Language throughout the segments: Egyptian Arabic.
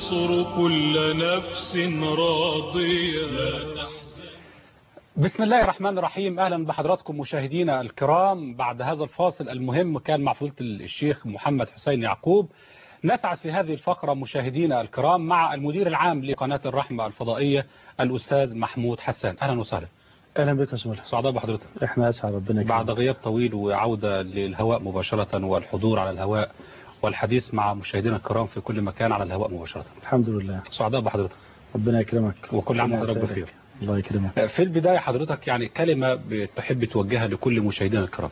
تنصر كل نفس راضية لا تحزن بسم الله الرحمن الرحيم أهلا بحضراتكم مشاهدينا الكرام بعد هذا الفاصل المهم كان مع فضيلة الشيخ محمد حسين يعقوب نسعد في هذه الفقرة مشاهدينا الكرام مع المدير العام لقناة الرحمة الفضائية الأستاذ محمود حسان أهلا وسهلا اهلا بك يا سمولة سعداء بحضرتك احنا اسعد ربنا يكرمك. بعد غياب طويل وعودة للهواء مباشرة والحضور على الهواء والحديث مع مشاهدينا الكرام في كل مكان على الهواء مباشرة الحمد لله سعداء بحضرتك ربنا يكرمك وكل عام ربنا وحضرتك يسعدك. بخير الله يكرمك في البداية حضرتك يعني كلمة بتحب توجهها لكل مشاهدينا الكرام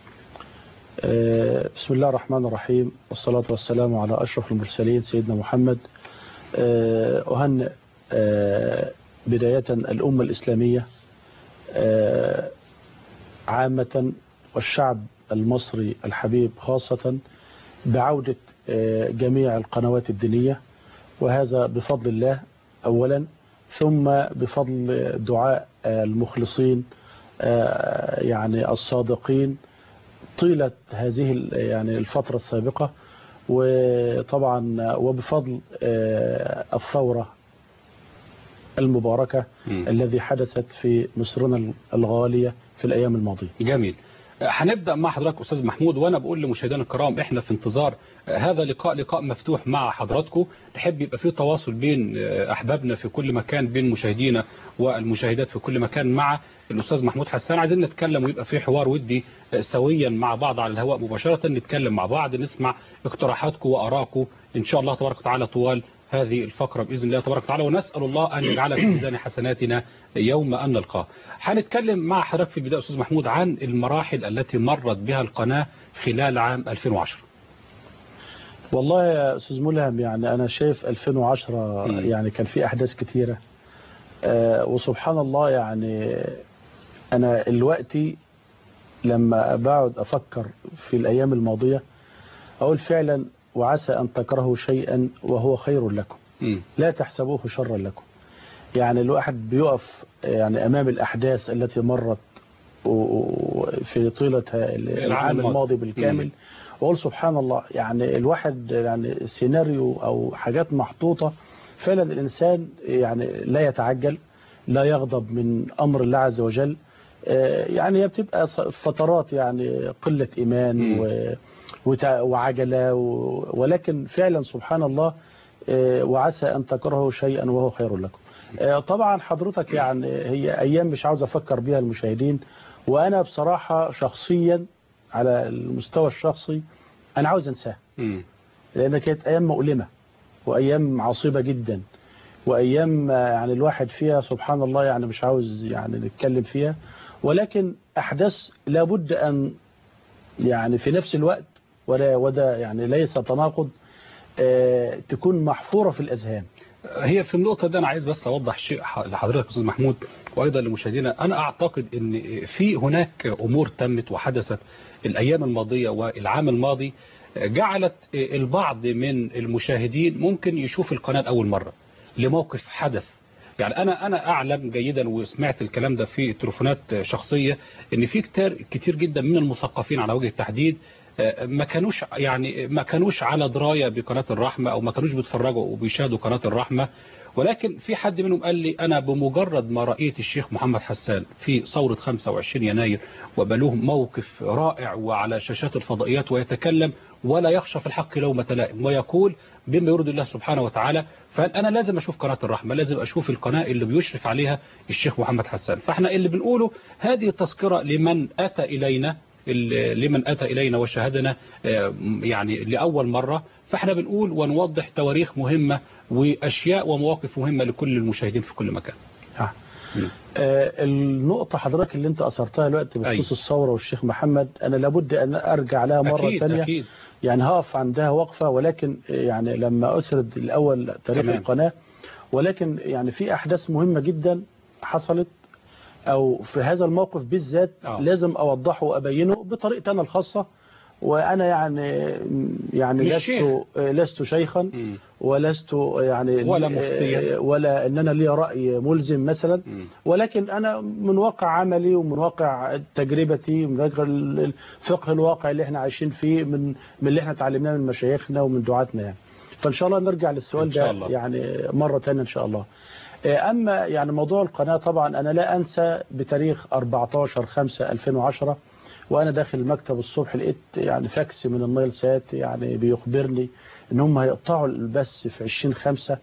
آه، بسم الله الرحمن الرحيم والصلاة والسلام على أشرف المرسلين سيدنا محمد آه، أهنئ آه، بداية الأمة الإسلامية آه، عامة والشعب المصري الحبيب خاصة بعودة آه، جميع القنوات الدينية وهذا بفضل الله أولا ثم بفضل دعاء آه، المخلصين آه، يعني الصادقين طيلة هذه ال- يعني الفترة السابقة وطبعا وبفضل آه، الثورة المباركة مم. الذي حدثت في مصرنا الغالية في الأيام الماضية جميل هنبدأ مع حضرتك أستاذ محمود وأنا بقول لمشاهدينا الكرام إحنا في انتظار هذا لقاء لقاء مفتوح مع حضراتكم تحب يبقى فيه تواصل بين أحبابنا في كل مكان بين مشاهدينا والمشاهدات في كل مكان مع الأستاذ محمود حسان عايزين نتكلم ويبقى فيه حوار ودي سويا مع بعض على الهواء مباشرة نتكلم مع بعض نسمع اقتراحاتكم وأراءكم إن شاء الله تبارك وتعالى طوال هذه الفقرة بإذن الله تبارك وتعالى ونسأل الله أن يجعلها في ميزان حسناتنا يوم أن نلقاه هنتكلم مع حضرتك في البداية أستاذ محمود عن المراحل التي مرت بها القناة خلال عام 2010 والله يا أستاذ ملهم يعني أنا شايف 2010 مم. يعني كان في أحداث كتيرة آه، وسبحان الله يعني أنا الوقتي لما بقعد أفكر في الأيام الماضية أقول فعلا وعسى أن تكرهوا شيئا وهو خير لكم مم. لا تحسبوه شرا لكم يعني الواحد بيقف يعني أمام الأحداث التي مرت و- و- في طيلة العام الماضي. الماضي بالكامل وأقول سبحان الله يعني الواحد يعني سيناريو أو حاجات محطوطة فعلا الإنسان يعني لا يتعجل لا يغضب من أمر الله عز وجل آه، يعني هي بتبقى ص- فترات يعني قلة إيمان مم. و- وتع- وعجلة و- ولكن فعلا سبحان الله آه، وعسى أن تكرهوا شيئا وهو خير لكم آه، طبعا حضرتك يعني هي أيام مش عاوز أفكر بيها المشاهدين وأنا بصراحة شخصيا على المستوى الشخصي أنا عاوز أنساها مم. لأن كانت أيام مؤلمة وأيام عصيبة جدا وأيام آه، يعني الواحد فيها سبحان الله يعني مش عاوز يعني نتكلم فيها ولكن أحداث لابد أن يعني في نفس الوقت ولا وده يعني ليس تناقض آه، تكون محفورة في الأذهان هي في النقطة دي أنا عايز بس أوضح شيء ح- لحضرتك أستاذ محمود وأيضا لمشاهدينا أنا أعتقد أن في هناك أمور تمت وحدثت الأيام الماضية والعام الماضي جعلت البعض من المشاهدين ممكن يشوف القناة أول مرة لموقف حدث يعني أنا أنا أعلم جيدا وسمعت الكلام ده في تليفونات شخصية إن في كتير كتير جدا من المثقفين على وجه التحديد آه، ما كانوش يعني ما كانوش على دراية بقناة الرحمة أو ما كانوش بيتفرجوا وبيشاهدوا قناة الرحمة ولكن في حد منهم قال لي أنا بمجرد ما رأيت الشيخ محمد حسان في ثورة 25 يناير وبلوه موقف رائع وعلى شاشات الفضائيات ويتكلم ولا يخشى في الحق لومة لائم ويقول بما يرضي الله سبحانه وتعالى فأنا لازم أشوف قناة الرحمة لازم أشوف القناة اللي بيشرف عليها الشيخ محمد حسان فاحنا اللي بنقوله هذه تذكرة لمن أتى إلينا ال- لمن أتى إلينا وشاهدنا آه، يعني لأول مرة فاحنا بنقول ونوضح تواريخ مهمة وأشياء ومواقف مهمة لكل المشاهدين في كل مكان آه. مم. آه، النقطة حضرتك اللي انت أثرتها الوقت بخصوص أي. الثورة والشيخ محمد أنا لابد أن أرجع لها مرة أكيد ثانية أكيد يعني هقف عندها وقفة ولكن يعني لما أسرد الأول تاريخ تمام. القناة ولكن يعني في أحداث مهمة جدا حصلت أو في هذا الموقف بالذات آه. لازم أوضحه وأبينه بطريقتي أنا الخاصة وأنا يعني يعني مش لست شيخ. لست شيخا مم. ولست يعني ولا مفتيا. ولا ان انا لي راي ملزم مثلا مم. ولكن انا من واقع عملي ومن واقع تجربتي من واقع الفقه الواقع اللي احنا عايشين فيه من من اللي احنا اتعلمناه من مشايخنا ومن دعاتنا يعني فان شاء الله نرجع للسؤال إن شاء ده الله. يعني مره ثانيه ان شاء الله آه، اما يعني موضوع القناه طبعا انا لا انسى بتاريخ 14 5 2010 وانا داخل المكتب الصبح لقيت يعني فاكس من النايل سات يعني بيخبرني ان هم هيقطعوا البث في 20 5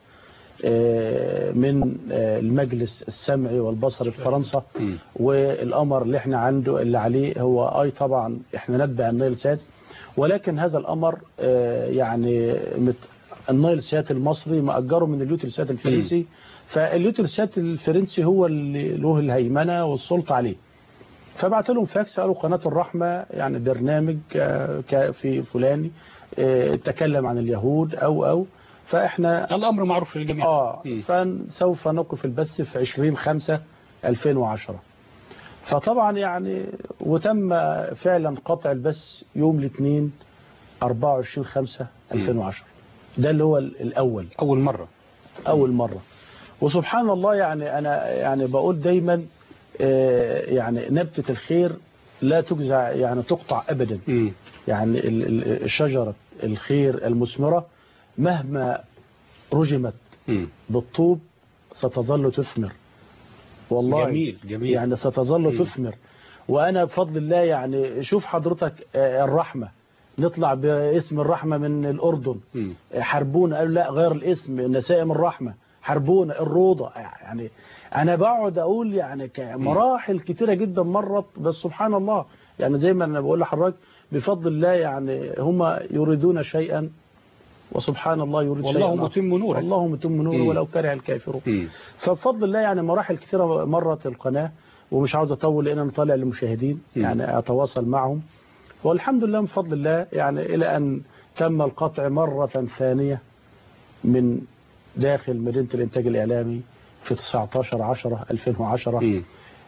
من آه، المجلس السمعي والبصري في فرنسا مم. والقمر اللي احنا عنده اللي عليه هو اي طبعا احنا نتبع النايل سات ولكن هذا القمر آه، يعني مت النايل سات المصري مأجره من اليوتل سات الفرنسي فاليوتل سات الفرنسي هو اللي له الهيمنة والسلطة عليه فبعت لهم فاكس قالوا قناة الرحمة يعني برنامج آه، ك- في فلاني آه، تكلم عن اليهود أو أو فإحنا الأمر معروف للجميع آه مم. فسوف نوقف البث في 20 5 2010 فطبعا يعني وتم فعلا قطع البث يوم الاثنين 24 5 2010 ده اللي هو الأول أول مرة أول مرة وسبحان الله يعني أنا يعني بقول دايما آه، يعني نبتة الخير لا تجزع يعني تقطع أبدا مم. يعني ال- ال- شجرة الخير المثمرة مهما رجمت مم. بالطوب ستظل تثمر والله جميل جميل يعني ستظل مم. تثمر وأنا بفضل الله يعني شوف حضرتك آه، الرحمة نطلع باسم الرحمة من الأردن مم. حربونا قالوا لا غير الاسم نسائم الرحمة حربونا الروضة يعني أنا بقعد أقول يعني ك- مراحل كتيرة جدا مرت بس سبحان الله يعني زي ما أنا بقول لحضرتك بفضل الله يعني هم يريدون شيئا وسبحان الله يريد شيئا والله آخر. متم نوره والله متم نوره مم. ولو كره الكافرون مم. فبفضل الله يعني مراحل كثيرة مرت القناة ومش عاوز أطول لأن أنا طالع للمشاهدين مم. يعني أتواصل معهم والحمد لله من فضل الله يعني إلى أن تم القطع مرة ثانية من داخل مدينة الإنتاج الإعلامي في 19 10 2010 مم.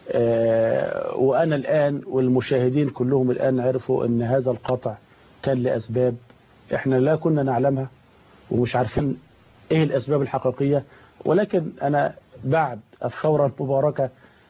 آه، وأنا الآن والمشاهدين كلهم الآن عرفوا أن هذا القطع كان لأسباب إحنا لا كنا نعلمها ومش عارفين إيه الأسباب الحقيقية ولكن أنا بعد الثورة المباركة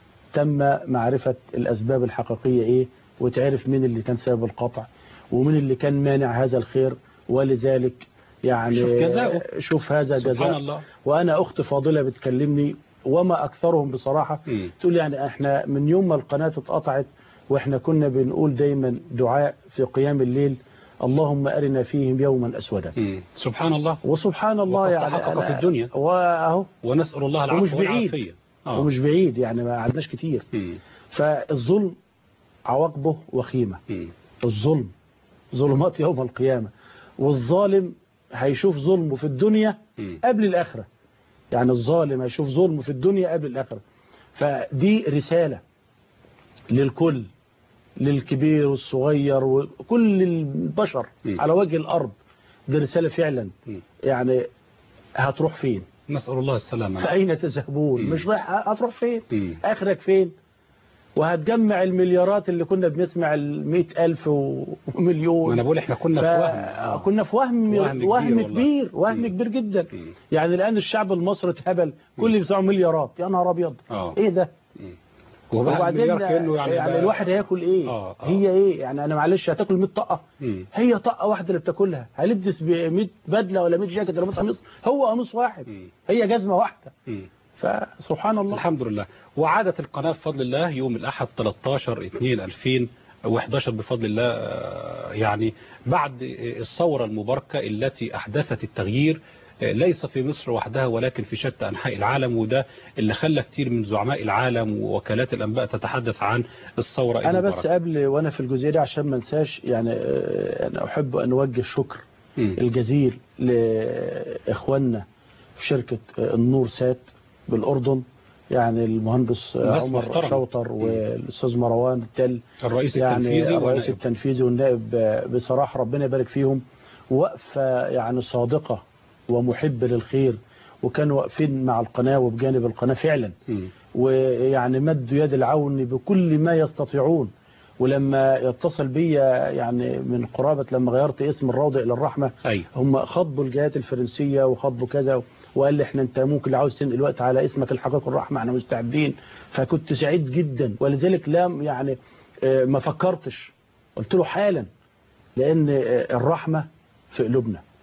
تم معرفة الأسباب الحقيقية إيه وتعرف مين اللي كان سبب القطع ومين اللي كان مانع هذا الخير ولذلك يعني شوف جزاؤه. شوف هذا سبحان جزاء الله وأنا أخت فاضلة بتكلمني وما أكثرهم بصراحة مم. تقول يعني احنا من يوم ما القناة اتقطعت واحنا كنا بنقول دايما دعاء في قيام الليل اللهم أرنا فيهم يوما أسودا مم. سبحان الله وسبحان الله وقد يعني تحقق أنا- في الدنيا. واهو ونسأل الله ومش العفو بعيد. والعافية آه. ومش بعيد يعني ما عدناش كتير مم. فالظلم عواقبه وخيمة مم. الظلم ظلمات يوم القيامة والظالم هيشوف ظلمه في الدنيا مم. قبل الآخرة يعني الظالم هيشوف ظلمه في الدنيا قبل الآخرة فدي رسالة للكل للكبير والصغير وكل البشر م. على وجه الأرض دي رسالة فعلا مم. يعني هتروح فين نسأل الله السلامة فأين تذهبون م. مش رايح هتروح فين مم. آخرك فين وهتجمع المليارات اللي كنا بنسمع المئة ألف ومليون ما أنا بقول إحنا كنا في وهم آه. كنا في وهم وهم كبير وهم والله. كبير وهم مم. كبير جدا مم. يعني الآن الشعب المصري اتهبل كل اللي بيسمعوا مليارات يا نهار أبيض آه. إيه ده وبعد وبعدين المليار كأنه يعني, يعني بقى- الواحد هياكل ايه آه، آه. هي ايه يعني انا معلش هتاكل 100 طقه مم. هي طقه واحده اللي بتاكلها هلبس ب 100 بدله ولا 100 جاكيت ولا 100 قميص هو قميص واحد مم. هي جزمه واحده مم. فسبحان الله الحمد لله وعادت القناة بفضل الله يوم الأحد 13 2 2011 بفضل الله آه، يعني بعد الثورة المباركة التي أحدثت التغيير آه، ليس في مصر وحدها ولكن في شتى أنحاء العالم وده اللي خلى كتير من زعماء العالم ووكالات الأنباء تتحدث عن الثورة انا المباركة بس قبل وانا في الجزئيه دي عشان ما انساش يعني آه، انا احب ان اوجه شكر مم. الجزيل لاخواننا في شركه آه، النور سات بالاردن يعني المهندس آه، ناس عمر محترمة. شوطر والاستاذ مروان التل الرئيس يعني التنفيذي الرئيس والنائب. التنفيذي والنائب آه، بصراحة ربنا يبارك فيهم وقفة يعني صادقة ومحبة للخير وكانوا واقفين مع القناة وبجانب القناة فعلا مم. ويعني مدوا يد العون بكل ما يستطيعون ولما يتصل بيا يعني من قرابة لما غيرت اسم الروضة إلى الرحمة أي هم خطبوا الجهات الفرنسية وخطبوا كذا وقال لي احنا انت ممكن لو عاوز تنقل الوقت على اسمك الحقيقي الرحمة احنا مستعدين فكنت سعيد جدا ولذلك لا يعني آه، ما فكرتش قلت له حالا لان آه، الرحمة في قلوبنا طبعا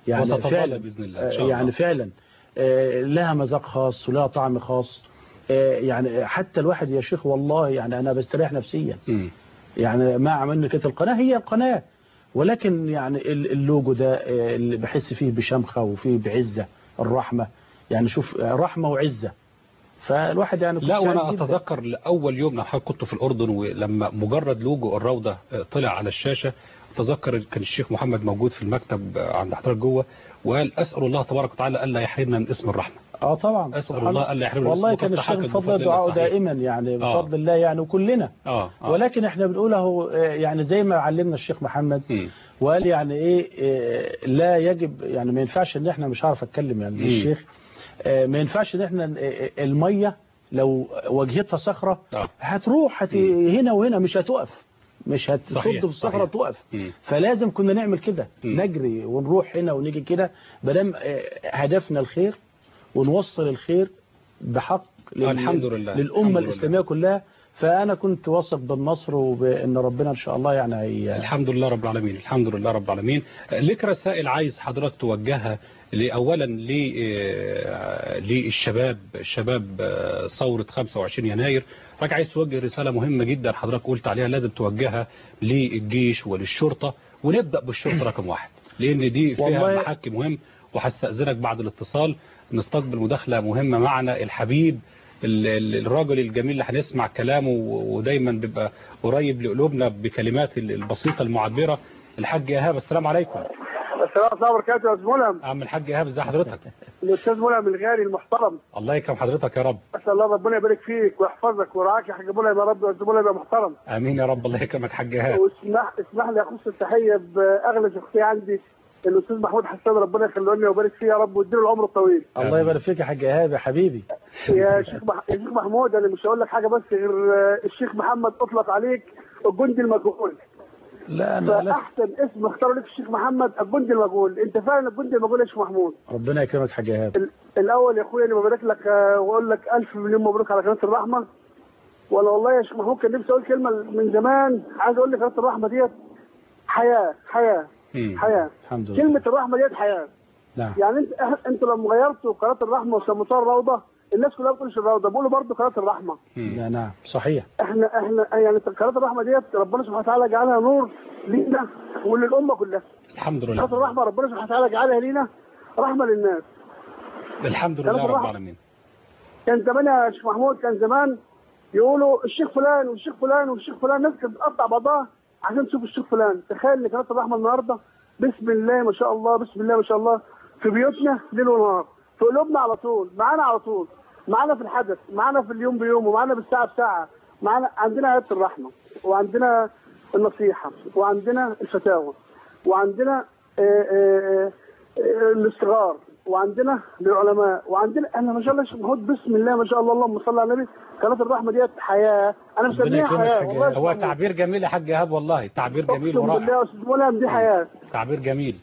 يعني وستظل فعلا بإذن الله إن شاء آه، الله. يعني فعلا آه، لها مذاق خاص ولها طعم خاص آه، يعني حتى الواحد يا شيخ والله يعني انا بستريح نفسيا مم. يعني ما عملنا كده القناة هي القناة ولكن يعني ال- اللوجو ده آه، اللي بحس فيه بشمخة وفيه بعزة الرحمة يعني شوف آه، رحمة وعزة فالواحد يعني كنت لا سعيد وانا جداً. اتذكر لاول يوم لما حضرتك كنت في الاردن ولما مجرد لوجو الروضه آه، طلع على الشاشه اتذكر كان الشيخ محمد موجود في المكتب آه، عند حضرتك جوه وقال اسال الله تبارك وتعالى الا يحرمنا من اسم الرحمه اه طبعا أسأل سبحان الله ألا يحرمنا والله من كان اسمه. الشيخ قد بفضل بفضل الله دعاءه صحيح. دائما يعني آه. بفضل الله يعني وكلنا اه آه. ولكن احنا بنقول اهو آه، يعني زي ما علمنا الشيخ محمد مم. وقال يعني ايه آه، لا يجب يعني ما ينفعش ان احنا مش عارف اتكلم يعني زي مم. الشيخ آه، ما ينفعش ان احنا آه، آه، الميه لو واجهتها صخره آه. هتروح هت... هنا وهنا مش هتقف مش هتصد صحيح، في الصخره صحيح. تقف مم. فلازم كنا نعمل كده مم. نجري ونروح هنا ونيجي كده بدل هدفنا الخير ونوصل الخير بحق لل- الحمد لله، للأمة الحمد لله. الإسلامية كلها فأنا كنت واثق بالنصر وبأن ربنا إن شاء الله يعني هي الحمد لله رب العالمين الحمد لله رب العالمين آه، لك رسائل عايز حضرتك توجهها ل- اولا ل- آه، للشباب شباب آه، ثوره 25 يناير حضرتك عايز توجه رساله مهمه جدا حضرتك قلت عليها لازم توجهها للجيش وللشرطه ونبدا بالشرطه رقم واحد لان دي فيها والله- محك مهم وهستاذنك بعد الاتصال نستقبل مداخله مهمه معنا الحبيب ال- ال- الراجل الجميل اللي هنسمع كلامه و- ودايما بيبقى قريب لقلوبنا بكلمات ال- البسيطه المعبره الحاج ايهاب السلام عليكم السلام عليكم وبركاته يا استاذ ملهم عم الحاج ايهاب ازي حضرتك الاستاذ ملهم الغالي المحترم الله يكرم حضرتك يا رب اسال الله ربنا يبارك فيك ويحفظك ويرعاك يا حاج ملهم يا رب يا استاذ ملهم يا محترم امين يا رب الله يكرمك حاج ايهاب واسمح اسمح لي اخص التحيه باغلى شخصيه عندي الاستاذ محمود حسان ربنا يخليه لنا ويبارك فيه يا رب ويديله العمر الطويل الله يبارك فيك يا حاج إيهاب يا حبيبي يا شيخ مح... يا شيخ محمود انا مش هقول لك حاجه بس غير آه، الشيخ محمد اطلق عليك الجندي المجهول لا أنا لست فاحسن اسم اختاره لك الشيخ محمد الجندي المجهول انت فعلا الجندي المجهول يا شيخ محمود ربنا يكرمك حاج إيهاب ال- الاول يا اخويا انا ببارك لك آه، واقول لك الف مليون مبروك على قناه الرحمه ولا والله يا شيخ محمود كان نفسي اقول كلمه من زمان عايز اقول لك قناه الرحمه ديت حياه حياه مم. حياه الحمد لله كلمه الرحمه ديت حياه نعم يعني انت إح- انتوا لما غيرتوا قناه الرحمه وسموها الروضه الناس كلها بتقولش الروضه بيقولوا برضه قناه الرحمه مم. لا نعم صحيح احنا احنا يعني قناه الرحمه ديت ربنا سبحانه وتعالى جعلها نور لينا وللامه كلها الحمد قناه لله الرحمه ربنا سبحانه وتعالى جعلها لينا رحمه للناس الحمد كلام لله رب الرحمة. العالمين كان زمان يا شيخ محمود كان زمان يقولوا الشيخ فلان والشيخ فلان والشيخ فلان ناس كانت بتقطع بعضها عشان تشوف الشيخ فلان تخيل ان قناه الرحمه النهارده بسم الله ما شاء الله بسم الله ما شاء الله في بيوتنا ليل ونهار في قلوبنا على طول معانا على طول معانا في الحدث معانا في اليوم بيوم ومعانا بالساعه بساعه معانا عندنا آية الرحمه وعندنا النصيحه وعندنا الفتاوى وعندنا آه، آه، آه، الاستغار وعندنا للعلماء وعندنا انا ما شاء الله يا شيخ محمود بسم الله ما شاء الله اللهم صل على النبي قناه الرحمه ديت حياه انا ربنا مسميها يكرمك حياه حاج والله يا شيخ هو محمود. تعبير جميل يا حاج ايهاب والله تعبير جميل اقسم بالله ورائع يا استاذ ملهم دي حياه تعبير جميل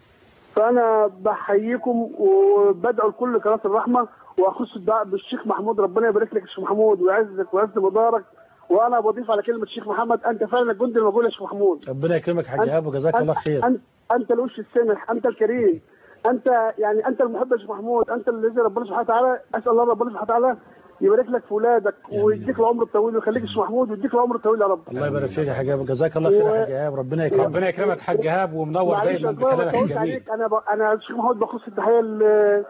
فانا بحييكم وبدعو لكل قناه الرحمه واخص الدعاء بالشيخ محمود ربنا يبارك لك يا شيخ محمود ويعزك ويعز مدارك وانا بضيف على كلمه الشيخ محمد انت فعلا الجندي المقبول يا شيخ محمود ربنا يكرمك حاج إيهاب وجزاك الله خير انت انت الوش السمح انت الكريم انت يعني انت المحب يا شيخ محمود انت الذي ربنا سبحانه وتعالى اسال الله ربنا سبحانه وتعالى يبارك لك في اولادك ويديك العمر الطويل ويخليك يا شيخ محمود ويديك العمر الطويل يا رب الله يبارك فيك يا حاج إيهاب جزاك الله خير يا حاج إيهاب ربنا يكرمك ربنا يكرمك حاج ايهاب ومنور معلش دايما يا أخويا، بكلامك بطولت الجميل عليك انا ب... انا الشيخ محمود بخص التحيه ل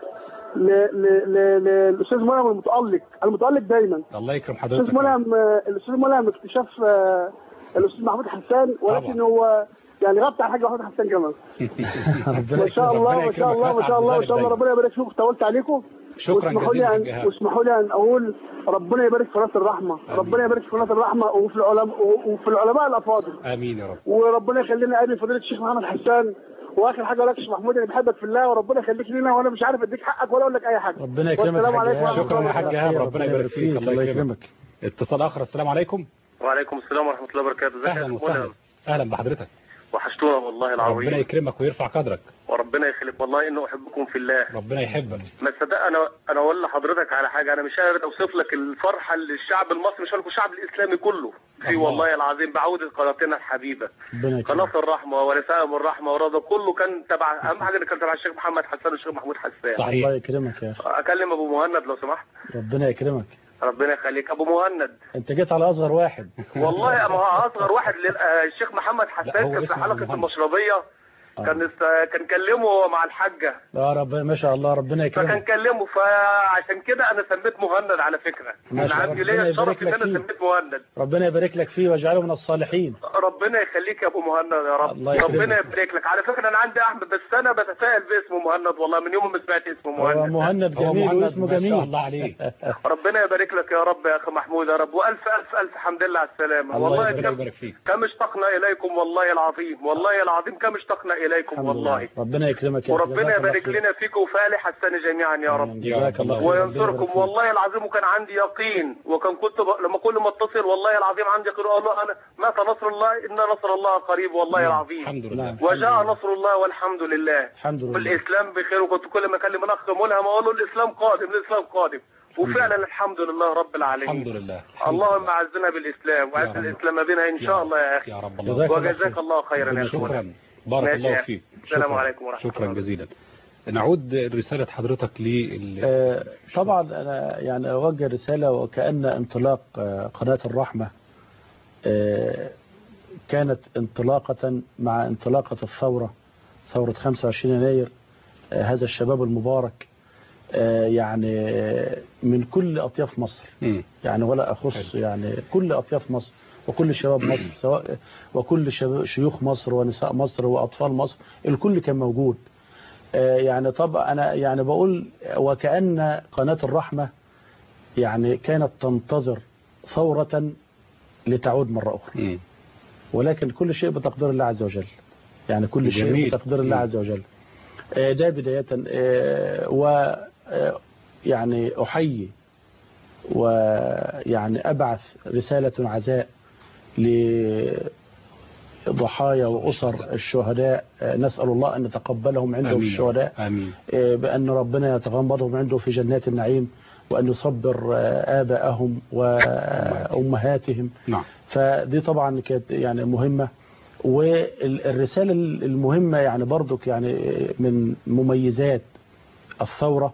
ل ل ل- للاستاذ ملهم المتالق المتالق دايما الله يكرم الاستاذ حضرتك ملهم الاستاذ ملهم اكتشاف آه، الاستاذ محمود حسان ولكن طبعا. هو يعني غطى على حاجه محمود حسان كمان ربنا ما شاء الله ربنا ما شاء يكرمك الله ما ويسعد شاء الله ما بذلك شاء الله دايما. ربنا يبارك فيكم طولت عليكم شكرا واسمحوا جزيلا لي حاج ان ايهاب واسمحوا لي ان اقول ربنا يبارك في قناه الرحمه ربنا يبارك في قناه الرحمه وفي العلماء وفي العلماء الافاضل امين يا رب وربنا يخلينا قابل فضيله الشيخ محمد حسان واخر حاجه اقول لك يا شيخ محمود انا بحبك في الله وربنا يخليك لينا وانا مش عارف اديك حقك ولا اقول لك اي حاجه ربنا يكرمك والسلام حاج عليكم إيهاب. ورحمة شكرا يا الله حاج وبركاته. ايهاب ربنا يبارك فيك الله يكرمك اتصال اخر السلام عليكم وعليكم السلام ورحمة الله وبركاته ازيك يا اهلا شيخ وسهلا ملهم؟ اهلا بحضرتك وحشتونا والله ربنا العظيم يكرمك ويرفع قدرك وربنا يخليك والله انه احبكم في الله ربنا يحبك ما تصدق انا انا اقول لحضرتك على حاجه انا مش قادر اوصف لك الفرحه اللي الشعب المصري مش هقول لك الشعب الاسلامي كله في الله. والله العظيم بعوده قناتنا الحبيبه ربنا يكرمك قناه الرحمه ورسائل الرحمه ورضا كله كان تبع اهم حاجه اللي كان تبع الشيخ محمد حسان والشيخ محمود حسان صحيح الله يكرمك يا اخي اكلم ابو مهند لو سمحت ربنا يكرمك ربنا يخليك ابو مهند انت جيت على اصغر واحد والله ما هو اصغر واحد لل- آه، الشيخ محمد لا، حسان هو كان في اسمه حلقه مهند. المشربيه كان است- كان كلمه مع الحاجه لا ربنا ما شاء الله ربنا فكان يكرمك كلمه فعشان كده انا سميت مهند على فكره ما انا شاء عندي الله. ليا ربنا الشرف يبارك ان لك انا فيه. سميت مهند ربنا يبارك لك فيه واجعله من الصالحين ربنا يخليك يا ابو مهند يا رب الله يكرمك. ربنا يبارك لك على فكره انا عندي احمد بس انا بتساءل باسمه مهند والله من يوم ما سمعت اسمه هو مهند مهند هو جميل مهند واسمه ما شاء جميل الله عليه ربنا يبارك لك يا رب يا اخي محمود يا رب والف الف الف حمد لله على السلامه الله والله ربنا كم, يبارك فيك كم اشتقنا اليكم والله العظيم والله العظيم كم اشتقنا اليكم الحمد والله لله ربنا يكرمك يا أخي. وربنا جزاك الله يبارك خير. لنا فيكم وفالح السنه جميعا يا رب جزاك الله خير. ربنا يبارك وينصركم فيك. والله العظيم وكان عندي يقين وكان كنت ب... لما كل ما اتصل والله العظيم عندي يقين اقول له انا مات نصر الله ان نصر الله قريب والله العظيم الحمد لله نعم. وجاء نصر الله والحمد لله الحمد لله والاسلام بخير وكنت كل ما اكلم الاخ ملهم اقول له الاسلام قادم الاسلام قادم وفعلا الحمد لله رب العالمين الحمد لله الحمد اللهم لله. اعزنا بالاسلام واعز رب. الاسلام بنا ان شاء الله يا اخي يا رب الله جزاك الله وجزاك خير. الله خيرا يا اخوان شكرا بارك ماشي الله يا فيك السلام شكراً. عليكم ورحمة شكرا الله. جزيلا نعود رسالة حضرتك لل آه، طبعا أنا يعني أوجه رسالة وكأن انطلاق آه، قناة الرحمة آه، كانت انطلاقة مع انطلاقة الثورة ثورة 25 يناير آه، هذا الشباب المبارك آه، يعني آه، من كل أطياف مصر مم. يعني ولا أخص يعني كل أطياف مصر وكل شباب مصر سواء وكل شباب- شيوخ مصر ونساء مصر وأطفال مصر الكل كان موجود آه، يعني طبعا أنا يعني بقول وكأن قناة الرحمة يعني كانت تنتظر ثورة لتعود مرة أخرى مم. ولكن كل شيء بتقدير الله عز وجل يعني كل شيء جميل. بتقدير الله مم. عز وجل آه، ده بداية آه، و آه، يعني أحيي ويعني أبعث رسالة عزاء لضحايا وأسر الشهداء آه، نسأل الله أن نتقبلهم عنده في آمين الشهداء آمين آه، بأن ربنا يتغمضهم عنده في جنات النعيم وأن يصبر آه، آباءهم وأمهاتهم نعم فدي طبعا كانت يعني مهمة والرسالة المهمة يعني برضك يعني من مميزات الثورة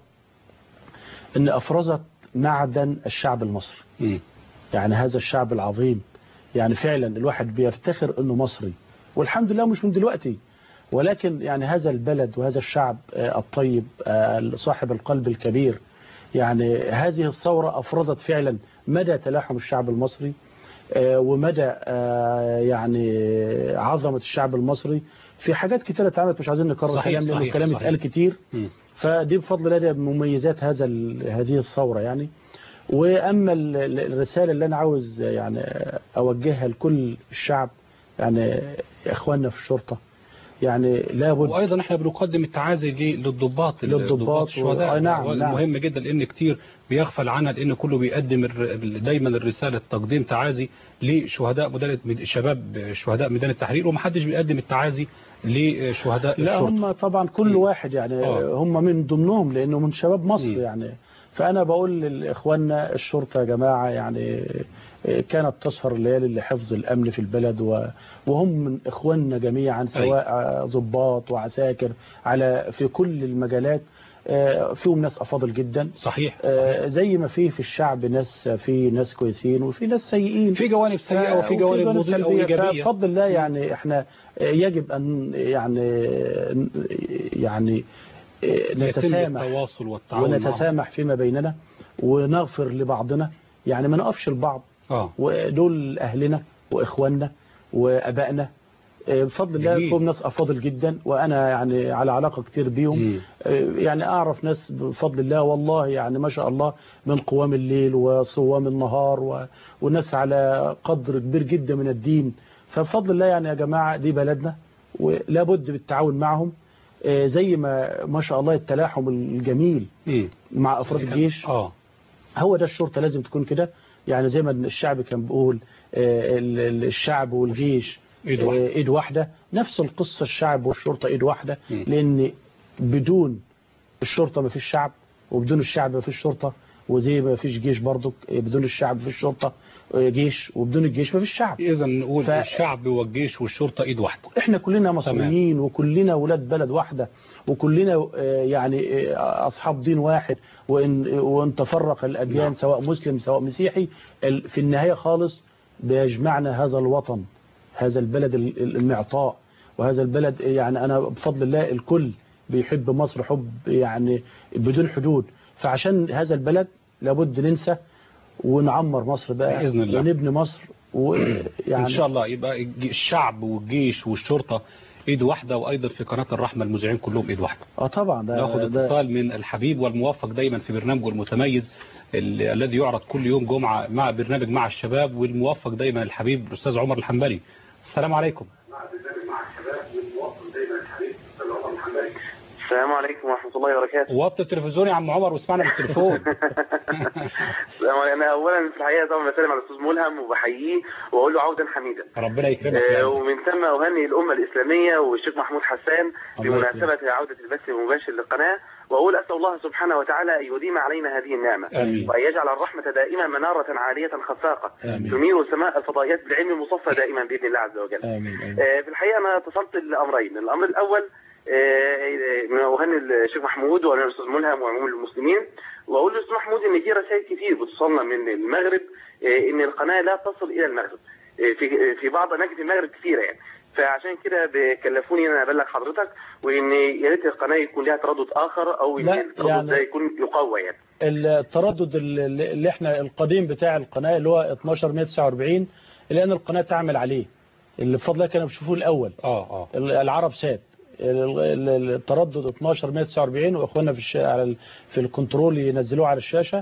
ان افرزت معدن الشعب المصري مم. يعني هذا الشعب العظيم يعني فعلا الواحد بيفتخر انه مصري والحمد لله مش من دلوقتي ولكن يعني هذا البلد وهذا الشعب آه، الطيب آه، صاحب القلب الكبير يعني هذه الثورة أفرزت فعلا مدى تلاحم الشعب المصري آه، ومدى آه، يعني عظمة الشعب المصري في حاجات كتيرة اتعملت مش عايزين نكرر صحيح، كلام لأن صحيح، الكلام صحيح. اتقال كتير مم. فدي بفضل الله ده من مميزات هذا ال- هذه الثورة يعني وأما ال- ال- الرسالة اللي أنا عاوز يعني أوجهها لكل الشعب يعني إخواننا في الشرطة يعني لابد وايضا احنا بنقدم التعازي ليه؟ للضباط للضباط الشهداء و- آه، نعم، نعم. مهم جدا لان كتير بيغفل عنها لان كله بيقدم الر- دايما الرساله تقديم تعازي لشهداء ميدان مد- شباب شهداء ميدان التحرير ومحدش بيقدم التعازي لشهداء لا الشرطه هم طبعا كل مم. واحد يعني آه. هم من ضمنهم لانه من شباب مصر مم. يعني فانا بقول لاخواننا الشرطه يا جماعه يعني كانت تسهر الليالي لحفظ الامن في البلد و- وهم من اخواننا جميعا سواء ضباط وعساكر على في كل المجالات آه، فيهم ناس افاضل جدا صحيح, صحيح. آه، زي ما في في الشعب ناس في ناس كويسين وفي ناس سيئين في جوانب سيئه وفي جوانب مضيئه سلبية. وايجابيه فبفضل الله يعني احنا يجب ان يعني يعني يتم نتسامح التواصل والتعاون معهم. ونتسامح فيما بيننا ونغفر لبعضنا يعني ما نقفش لبعض اه ودول اهلنا واخواننا وابائنا آه، بفضل الله جميل. فيهم ناس افاضل جدا وانا يعني على علاقه كتير بيهم مم. آه، يعني اعرف ناس بفضل الله والله يعني ما شاء الله من قوام الليل وصوام النهار و... وناس على قدر كبير جدا من الدين فبفضل الله يعني يا جماعه دي بلدنا ولا بد بالتعاون معهم آه، زي ما ما شاء الله التلاحم الجميل مم. مع افراد الجيش اه هو ده الشرطة لازم تكون كده يعني زي ما الشعب كان بيقول آه، ال- ال- الشعب والجيش إيد واحدة. آه، ايد واحده نفس القصه الشعب والشرطه ايد واحده مم. لان بدون الشرطه ما فيش شعب وبدون الشعب ما فيش شرطه وزي ما فيش جيش برضك آه، بدون الشعب ما فيش شرطه آه، جيش وبدون الجيش ما فيش شعب اذا نقول ف- الشعب والجيش والشرطه ايد واحده احنا كلنا مصريين وكلنا ولاد بلد واحده وكلنا آه، يعني آه، اصحاب دين واحد وان وان تفرق الاديان نعم. سواء مسلم سواء مسيحي ال- في النهايه خالص بيجمعنا هذا الوطن هذا البلد ال- ال- المعطاء وهذا البلد يعني انا بفضل الله الكل بيحب مصر حب يعني بدون حدود فعشان هذا البلد لابد ننسى ونعمر مصر بقى بإذن الله. ونبني مصر ويعني ان شاء الله يبقى الج- الشعب والجيش والشرطه ايد واحده وايضا في قناه الرحمه المذيعين كلهم ايد واحده اه طبعا ده ناخد ده- اتصال من الحبيب والموفق دايما في برنامجه المتميز ال- الذي يعرض كل يوم جمعه مع برنامج مع الشباب والموفق دايما الحبيب الاستاذ عمر الحنبلي السلام عليكم السلام عليكم ورحمة الله وبركاته. وطي التلفزيون يا عم عمر واسمعنا بالتليفون السلام عليكم. أنا أولا في الحقيقة طبعا بسلم على الأستاذ ملهم وبحييه وأقول له عودا حميدا. ربنا يكرمك آه، يا عزيزي. ومن ثم أهنئ الأمة الإسلامية والشيخ محمود حسان الله بمناسبة عودة البث المباشر للقناة وأقول أسأل الله سبحانه وتعالى أن يديم علينا هذه النعمة آمين. وأن يجعل الرحمة دائما منارة عالية خفاقة آمين. تنير سماء الفضائيات بالعلم المصفى دائما بإذن الله عز وجل. آمين آمين آه، في الحقيقه انا اتصلت لامرين، الامر الاول آه، من اهني الشيخ محمود وانا الاستاذ ملهم وعموم المسلمين واقول للاستاذ محمود ان في رسائل كتير بتوصلنا من المغرب آه، ان القناه لا تصل الى المغرب آه، في في بعض اماكن في المغرب كثيره يعني فعشان كده بكلفوني ان انا ابلغ حضرتك وان يا ريت القناه يكون لها تردد اخر او ان لا، التردد يعني- ده يكون يقوى يعني التردد اللي اللي احنا القديم بتاع القناة اللي هو 12149 اللي انا القناة تعمل عليه اللي بفضل الله كانوا بيشوفوه الاول اه اه ال- العرب سات ال- ال- التردد 12149 واخواننا في الش... على ال... في الكنترول ينزلوه على الشاشة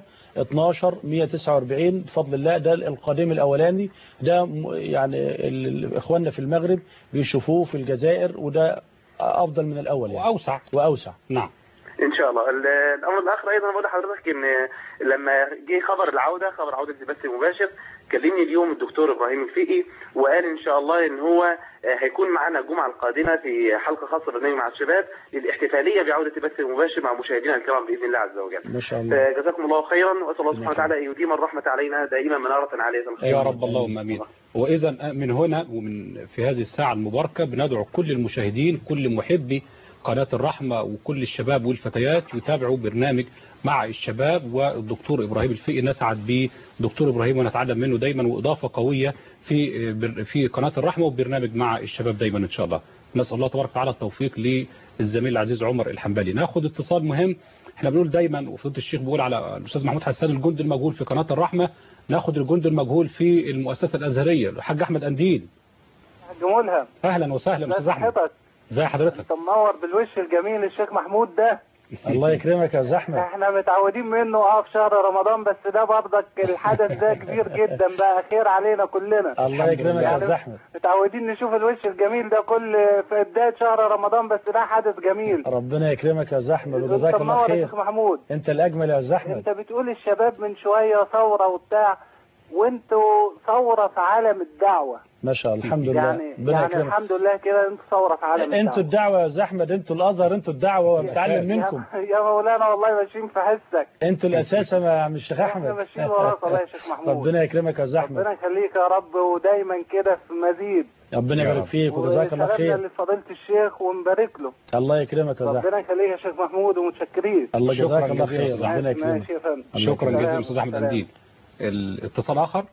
12149 بفضل الله ده القديم الاولاني ده م- يعني ال- ال- اخواننا في المغرب بيشوفوه في الجزائر وده افضل من الاول يعني واوسع واوسع نعم ان شاء الله ال- الامر الاخر ايضا بقول لحضرتك ان لما جه خبر العوده خبر عوده البث المباشر كلمني اليوم الدكتور ابراهيم الفقي وقال ان شاء الله ان هو آه، هيكون معنا الجمعه القادمه في حلقه خاصه برنامج مع الشباب للاحتفاليه بعوده البث المباشر مع مشاهدينا الكرام باذن الله عز وجل. ما شاء الله فجزاكم الله خيرا واسال الله سبحانه وتعالى ان يديم الرحمه علينا دائما مناره عاليه يا رب اللهم امين واذا من هنا ومن في هذه الساعه المباركه بندعو كل المشاهدين كل محبي قناه الرحمه وكل الشباب والفتيات يتابعوا برنامج مع الشباب والدكتور ابراهيم الفقي نسعد به دكتور ابراهيم ونتعلم منه دايما واضافه قويه في بر- في قناه الرحمه وبرنامج مع الشباب دايما ان شاء الله نسال الله تبارك وتعالى التوفيق للزميل العزيز عمر الحنبلي ناخد اتصال مهم احنا بنقول دايما وفضيله الشيخ بيقول على الاستاذ محمود حسان الجند المجهول في قناه الرحمه ناخد الجند المجهول في المؤسسه الازهريه الحاج احمد انديل حاج ملهم اهلا وسهلا استاذ احمد صحتك ازي حضرتك انت منور بالوش الجميل الشيخ محمود ده الله يكرمك يا زحمة احنا متعودين منه اه في شهر رمضان بس ده برضك الحدث ده كبير جدا بقى خير علينا كلنا الله يكرمك يا يعني زحمة متعودين نشوف الوش الجميل ده كل في بداية شهر رمضان بس ده حدث جميل ربنا يكرمك يا زحمة وجزاك انت الله منور يا خير شيخ محمود انت الاجمل يا زحمة انت بتقول الشباب من شوية ثورة وبتاع وانتوا ثورة في عالم الدعوة ما شاء الله الحمد لله يعني ربنا يعني يكرمك الحمد لله كده انتوا ثورة في عالم انتوا الدعوة الدعوة يا زحمة انتوا الازهر انتوا الدعوة ونتعلم منكم يا يا مولانا والله ماشيين في حسك انتوا الاساس يا عم الشيخ احنا احمد ماشيين وراك والله يا شيخ محمود ربنا يكرمك يا زحمة ربنا يخليك يا رب ودايما كده في مزيد ربنا يا يبارك رب. فيك وجزاك الله وسلامنا خير لفضيلة الشيخ ونبارك له الله يكرمك يا زحمة ربنا يخليك يا شيخ محمود ومتشكرين الله شكراً جزاك الله جزيلاً خير أستاذ ربنا يكرمك ماشي يا فندم شكرا سلام. جزيلا استاذ احمد سلام. انديل الاتصال اخر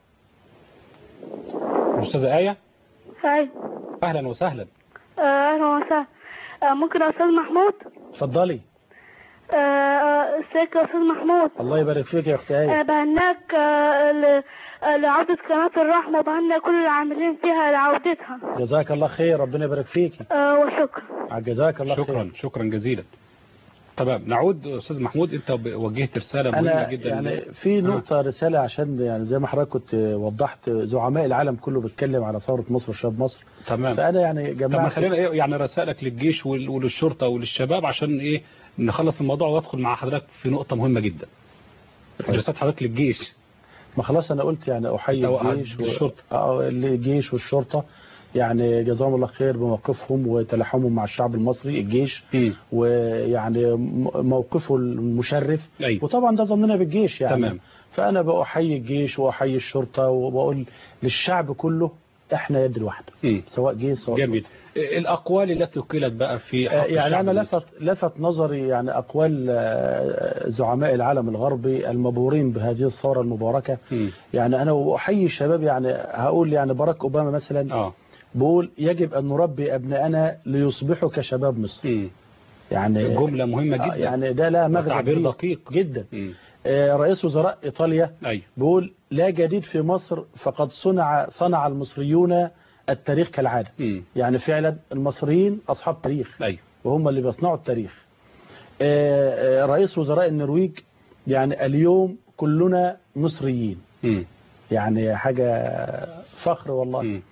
الاستاذه ايه سعيد اهلا وسهلا آه، اهلا وسهلا آه، ممكن يا استاذ محمود اتفضلي آه، آه، ازيك يا استاذ محمود الله يبارك فيك يا اختي انا ايه بهناك آه، ل- آه، لعودة قناة الرحمة وبهنى كل العاملين فيها لعودتها جزاك الله خير ربنا يبارك فيك آه، وشكرا جزاك الله شكرا خير شكرا جزيلا تمام نعود استاذ محمود انت ب- وجهت رساله مهمه انا جدا يعني في نقطة رسالة عشان يعني زي ما حضرتك كنت وضحت زعماء العالم كله بيتكلم على ثورة مصر وشباب مصر تمام فأنا يعني طب ما جماعة خلينا ايه يعني رسائلك للجيش وال- وللشرطه وللشباب عشان ايه نخلص الموضوع وادخل مع حضرتك في نقطه مهمه جدا رساله حضرتك للجيش ما خلاص أنا قلت يعني أحيي أنت الجيش الشرطة. آه، الجيش والشرطة يعني جزاهم الله خير بموقفهم وتلاحمهم مع الشعب المصري الجيش مم. ويعني م- موقفه المشرف أيوة. وطبعا ده ظننا بالجيش يعني تمام. فأنا بأحيي الجيش وأحيي الشرطة وبقول للشعب كله احنا يد الواحدة مم. سواء جيش سواء جميل الأقوال التي قيلت بقى في حق آه، يعني الشعب أنا المصري. لفت لفت نظري يعني أقوال آه، زعماء العالم الغربي المبورين بهذه الثورة المباركة مم. يعني أنا أحيي الشباب يعني هقول يعني باراك أوباما مثلا اه بقول يجب أن نربي أبنائنا ليصبحوا كشباب مصر مم. يعني جملة مهمة آه، جدا يعني ده لا مغزى تعبير كبير دقيق جدا مم. آه، رئيس وزراء إيطاليا أيوة بيقول لا جديد في مصر فقد صنع صنع المصريون التاريخ كالعادة مم. يعني فعلا المصريين أصحاب تاريخ أيوة وهم اللي بيصنعوا التاريخ آه، آه، رئيس وزراء النرويج يعني اليوم كلنا مصريين مم. يعني حاجة فخر والله مم.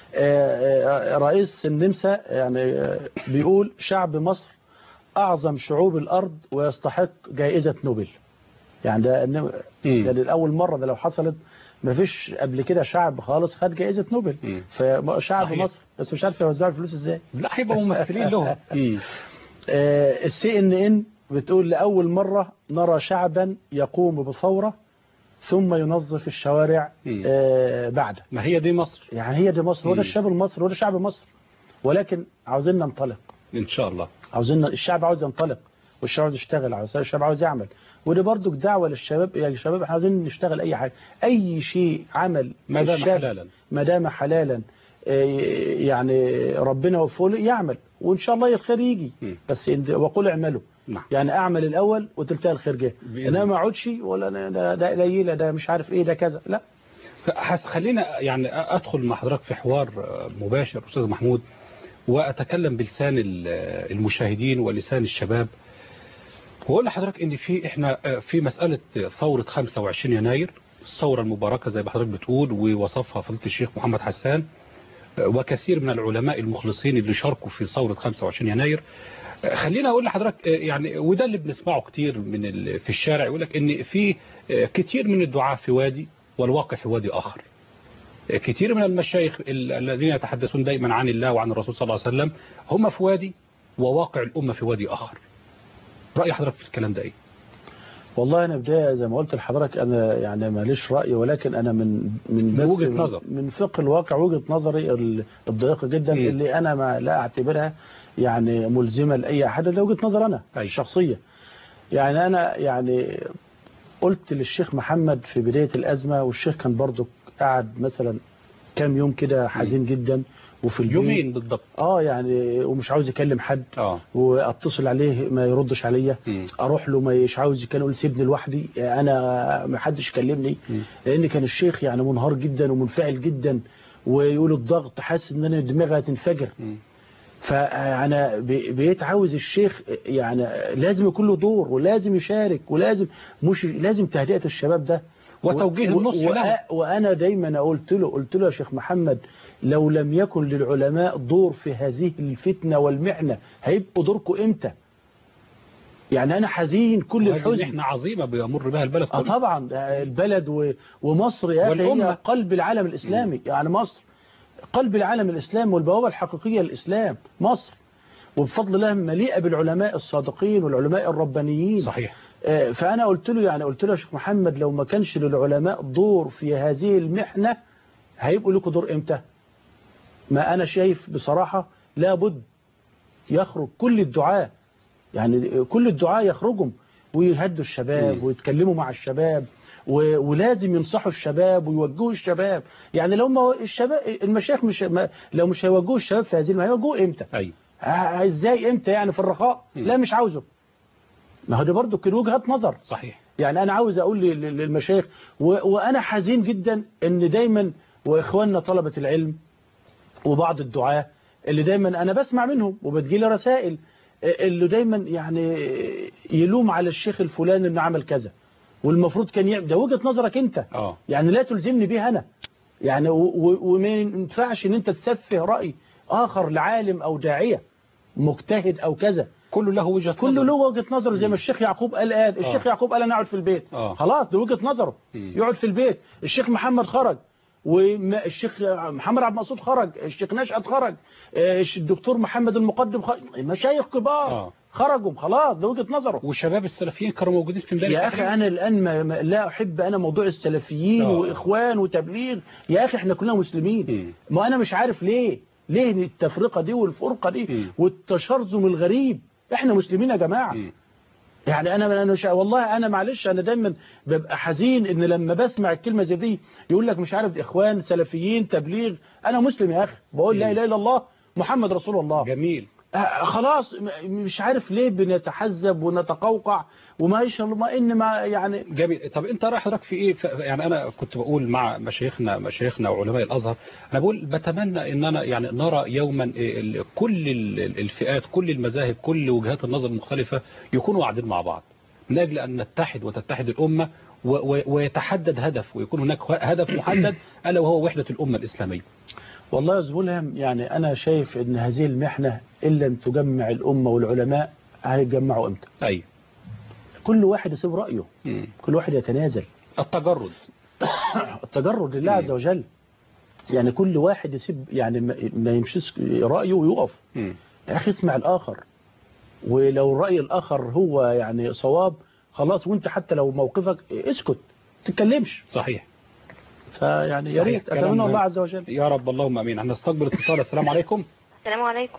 آه، آه، رئيس النمسا يعني آه، بيقول شعب مصر أعظم شعوب الأرض ويستحق جائزة نوبل يعني ده مم. يعني الأول مرة ده لو حصلت ما فيش قبل كده شعب خالص خد جائزة نوبل مم. فشعب صحيح. مصر بس مش عارف يوزعوا الفلوس ازاي لا هيبقوا ممثلين لهم مم. السي ان ان بتقول لأول مرة نرى شعبا يقوم بثورة ثم ينظف الشوارع مم. آه، بعده ما هي دي مصر يعني هي دي مصر هو ده مم. الشعب المصري هو ده شعب مصر ولكن عاوزين ننطلق إن شاء الله عاوزين الشعب عاوز ينطلق والشعب عاوز يشتغل عاوز الشعب عاوز يعمل ودي برضو دعوة للشباب يا شباب احنا عاوزين نشتغل اي حاجة اي شيء عمل ما دام الشاب حلالا ما دام حلالا آه، يعني ربنا يوفقه له يعمل وان شاء الله الخير يجي مم. بس إن- وقل اعملوا نعم يعني اعمل الاول وتلتقى الخير جه بإذن انما الله. ما اقعدش ولا أنا ده ده قليله ده مش عارف ايه ده كذا لا حس خلينا يعني ادخل مع حضرتك في حوار مباشر استاذ محمود واتكلم بلسان ال- المشاهدين ولسان الشباب واقول لحضرتك ان في احنا في مساله ثوره 25 يناير الثوره المباركه زي ما حضرتك بتقول ووصفها فضيله الشيخ محمد حسان وكثير من العلماء المخلصين اللي شاركوا في ثوره 25 يناير خلينا اقول لحضرتك يعني وده اللي بنسمعه كتير من ال- في الشارع يقول لك ان في كتير من الدعاة في وادي والواقع في وادي اخر كتير من المشايخ ال- الذين يتحدثون دائما عن الله وعن الرسول صلى الله عليه وسلم هم في وادي وواقع الامه في وادي اخر راي حضرتك في الكلام ده ايه والله انا بدايه زي ما قلت لحضرتك انا يعني ماليش راي ولكن انا من من من بس وجهة من- نظر. من فقه الواقع وجهه نظري ال- الضيقه جدا مم. اللي انا ما لا اعتبرها يعني ملزمه لاي احد ده وجهه نظر انا أيوة. الشخصيه يعني انا يعني قلت للشيخ محمد في بدايه الازمه والشيخ كان برضو قعد مثلا كام يوم كده حزين جدا وفي البيت يومين بالضبط اه يعني ومش عاوز يكلم حد اه واتصل عليه ما يردش عليا مم. اروح له ما مش عاوز كان يقول سيبني لوحدي انا ما حدش يكلمني مم. لان كان الشيخ يعني منهار جدا ومنفعل جدا ويقول الضغط حاسس ان انا دماغي هتنفجر مم. فانا ب- بقيت عاوز الشيخ يعني لازم يكون له دور ولازم يشارك ولازم مش لازم تهدئه الشباب ده وتوجيه و- النصح و- له. وانا دايما قلت له قلت له يا شيخ محمد لو لم يكن للعلماء دور في هذه الفتنه والمحنه هيبقوا دوركم امتى يعني انا حزين كل وهذه الحزن محنه عظيمه بيمر بها البلد اه كله. طبعا ده البلد و... ومصر يا اخي والأمة. هي قلب العالم الاسلامي يعني مصر قلب العالم الاسلامي والبوابه الحقيقيه للاسلام مصر وبفضل الله مليئه بالعلماء الصادقين والعلماء الربانيين صحيح آه، فانا قلت له يعني قلت له يا شيخ محمد لو ما كانش للعلماء دور في هذه المحنه هيبقوا لكم دور امتى ما انا شايف بصراحه لابد يخرج كل الدعاة يعني كل الدعاة يخرجوا ويهدوا الشباب مم. ويتكلموا مع الشباب و- ولازم ينصحوا الشباب ويوجهوا الشباب يعني لو ما الشباب المشايخ مش ما لو مش هيوجهوا الشباب في هذه المهمة هيوجهوا امتى ايوه ه- ازاي امتى يعني في الرخاء مم. لا مش عاوزه ما هو ده برضه كان وجهة نظر صحيح يعني انا عاوز اقول لل- لل- للمشايخ و- وانا حزين جدا ان دايما واخواننا طلبة العلم وبعض الدعاة اللي دايما انا بسمع منهم وبتجيلي رسائل اللي دايما يعني يلوم على الشيخ الفلاني انه عمل كذا والمفروض كان يعمل ده وجهة نظرك انت اه يعني لا تلزمني بيها انا يعني و- و- وما ينفعش ان انت تسفه رأي اخر لعالم او داعية مجتهد او كذا كله له وجهه كله نظر. له وجهة نظره زي ما الشيخ يعقوب قال قال الشيخ آه. يعقوب قال انا اقعد في البيت آه. خلاص ده وجهة نظره مم. يقعد في البيت الشيخ محمد خرج والشيخ محمد عبد المقصود خرج الشيخ نشأت خرج آه، الدكتور محمد المقدم خرج مشايخ كبار آه. خرجوا خلاص ده وجهه نظره وشباب السلفيين كانوا موجودين في ميدان يا اخي التحرير. انا الان ما ما- لا احب انا موضوع السلفيين آه. واخوان وتبليغ يا اخي احنا كلنا مسلمين مم. ما انا مش عارف ليه ليه التفرقه دي والفرقه دي مم. والتشرذم الغريب احنا مسلمين يا جماعه مم. يعني انا انا مش والله انا معلش انا دايما ببقى حزين ان لما بسمع الكلمه زي دي يقول لك مش عارف اخوان سلفيين تبليغ انا مسلم يا اخي بقول لا اله الا الله محمد رسول الله جميل آه، خلاص م- مش عارف ليه بنتحزب ونتقوقع وما يشاء الله ما ان ما يعني جميل طب انت رايح حضرتك في ايه ف- يعني انا كنت بقول مع مشايخنا مشايخنا وعلماء الازهر انا بقول بتمنى ان انا يعني نرى يوما إيه ال- كل ال- الفئات كل المذاهب كل وجهات النظر المختلفه يكونوا قاعدين مع بعض من اجل ان نتحد وتتحد الامه و- و- ويتحدد هدف ويكون هناك هدف محدد الا وهو وحده الامه الاسلاميه والله يا زميلهم يعني انا شايف ان هذه المحنه ان لم تجمع الامه والعلماء هيتجمعوا امتى اي كل واحد يسيب رايه مم. كل واحد يتنازل التجرد التجرد لله عز وجل يعني كل واحد يسيب يعني ما- ما يمشيش رايه ويقف مم. يا اخي اسمع الاخر ولو الراي الاخر هو يعني صواب خلاص وانت حتى لو موقفك اسكت تتكلمش صحيح فيعني يا صحيح. ريت كلام اتمنى مهم. الله عز وجل يا رب اللهم امين هنستقبل اتصال السلام عليكم السلام عليكم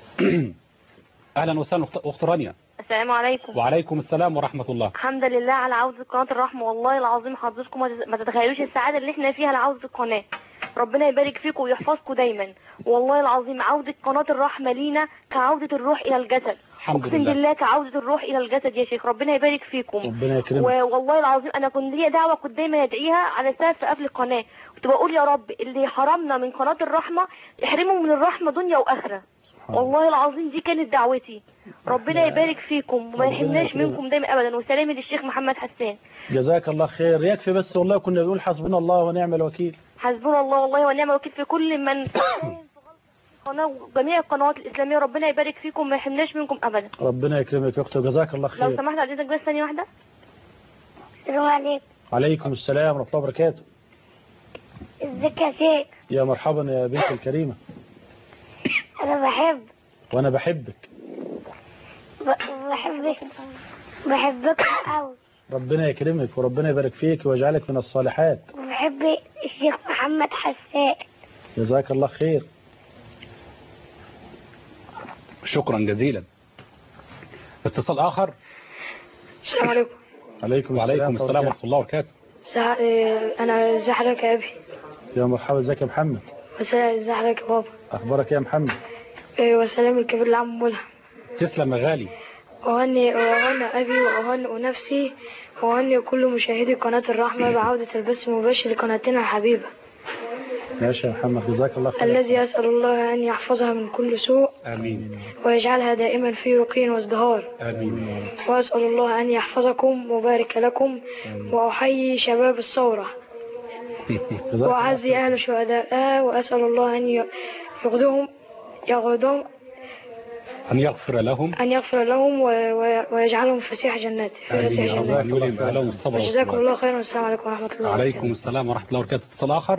اهلا وسهلا اخت أخت رانيا السلام عليكم وعليكم السلام ورحمه الله الحمد لله على عودة قناة الرحمة والله العظيم حضرتكم ما تت- ما تتخيلوش السعادة اللي احنا فيها لعودة القناة ربنا يبارك فيكم ويحفظكم دايما والله العظيم عودة قناة الرحمة لينا كعودة الروح إلى الجسد الحمد أقسم لله. بالله كعودة الروح إلى الجسد يا شيخ ربنا يبارك فيكم ربنا يكرمك والله العظيم انا كنت ليا دعوه كنت دايما ادعيها على سبب في قبل القناه كنت بقول يا رب اللي حرمنا من قناه الرحمه احرمه من الرحمه دنيا واخره والله العظيم دي كانت دعوتي ربنا يبارك فيكم وما ربنا يحرمناش يكرمك. منكم دايما ابدا وسلامي للشيخ محمد حسان جزاك الله خير يكفي بس والله كنا بنقول حسبنا الله ونعم الوكيل حسبنا الله والله ونعم الوكيل في كل من قناه وجميع القنوات الاسلاميه ربنا يبارك فيكم وما يحرمناش منكم ابدا ربنا يكرمك يا اختي وجزاك الله لو خير سمحت عزيزك بس ثانيه واحده السلام عليكم عليكم السلام ورحمه الله وبركاته ازيك يا شيخ يا مرحبا يا بنت الكريمه انا بحب وانا بحبك بحبك بحبك قوي ربنا يكرمك وربنا يبارك فيك ويجعلك من الصالحات وبحب الشيخ محمد حسان جزاك الله خير شكرا جزيلا اتصال اخر السلام عليكم عليكم وعليكم السلام ورحمه الله وبركاته سع- آه، انا ازي حضرتك يا ابي يا مرحبا ازيك يا محمد وسلام ازي حضرتك يا بابا اخبارك إيه يا محمد آه، وسلام الكبير لعم ملهم تسلم يا غالي وأهني وأهني أبي وأهنئ نفسي وأهنئ كل مشاهدي قناة الرحمة بعودة البث المباشر لقناتنا الحبيبة ماشي يا محمد جزاك الله خير الذي أسأل الله أن يحفظها من كل سوء امين ويجعلها دائما في رقي وازدهار امين وأسأل الله أن يحفظكم وبارك لكم وأحيي شباب الثورة جزاك الله وأعزي أهل شهدائها وأسأل الله أن ي- يغدهم يغدهم ان يغفر لهم أن يغفر لهم و- و- ويجعلهم فسيح جنات في امين فسيح يا رب جنات يلهم لهم الصبر جزاكم والصبر الله خيرا والسلام عليكم ورحمة الله عليكم السلام ورحمه الله وبركاته اتصال اخر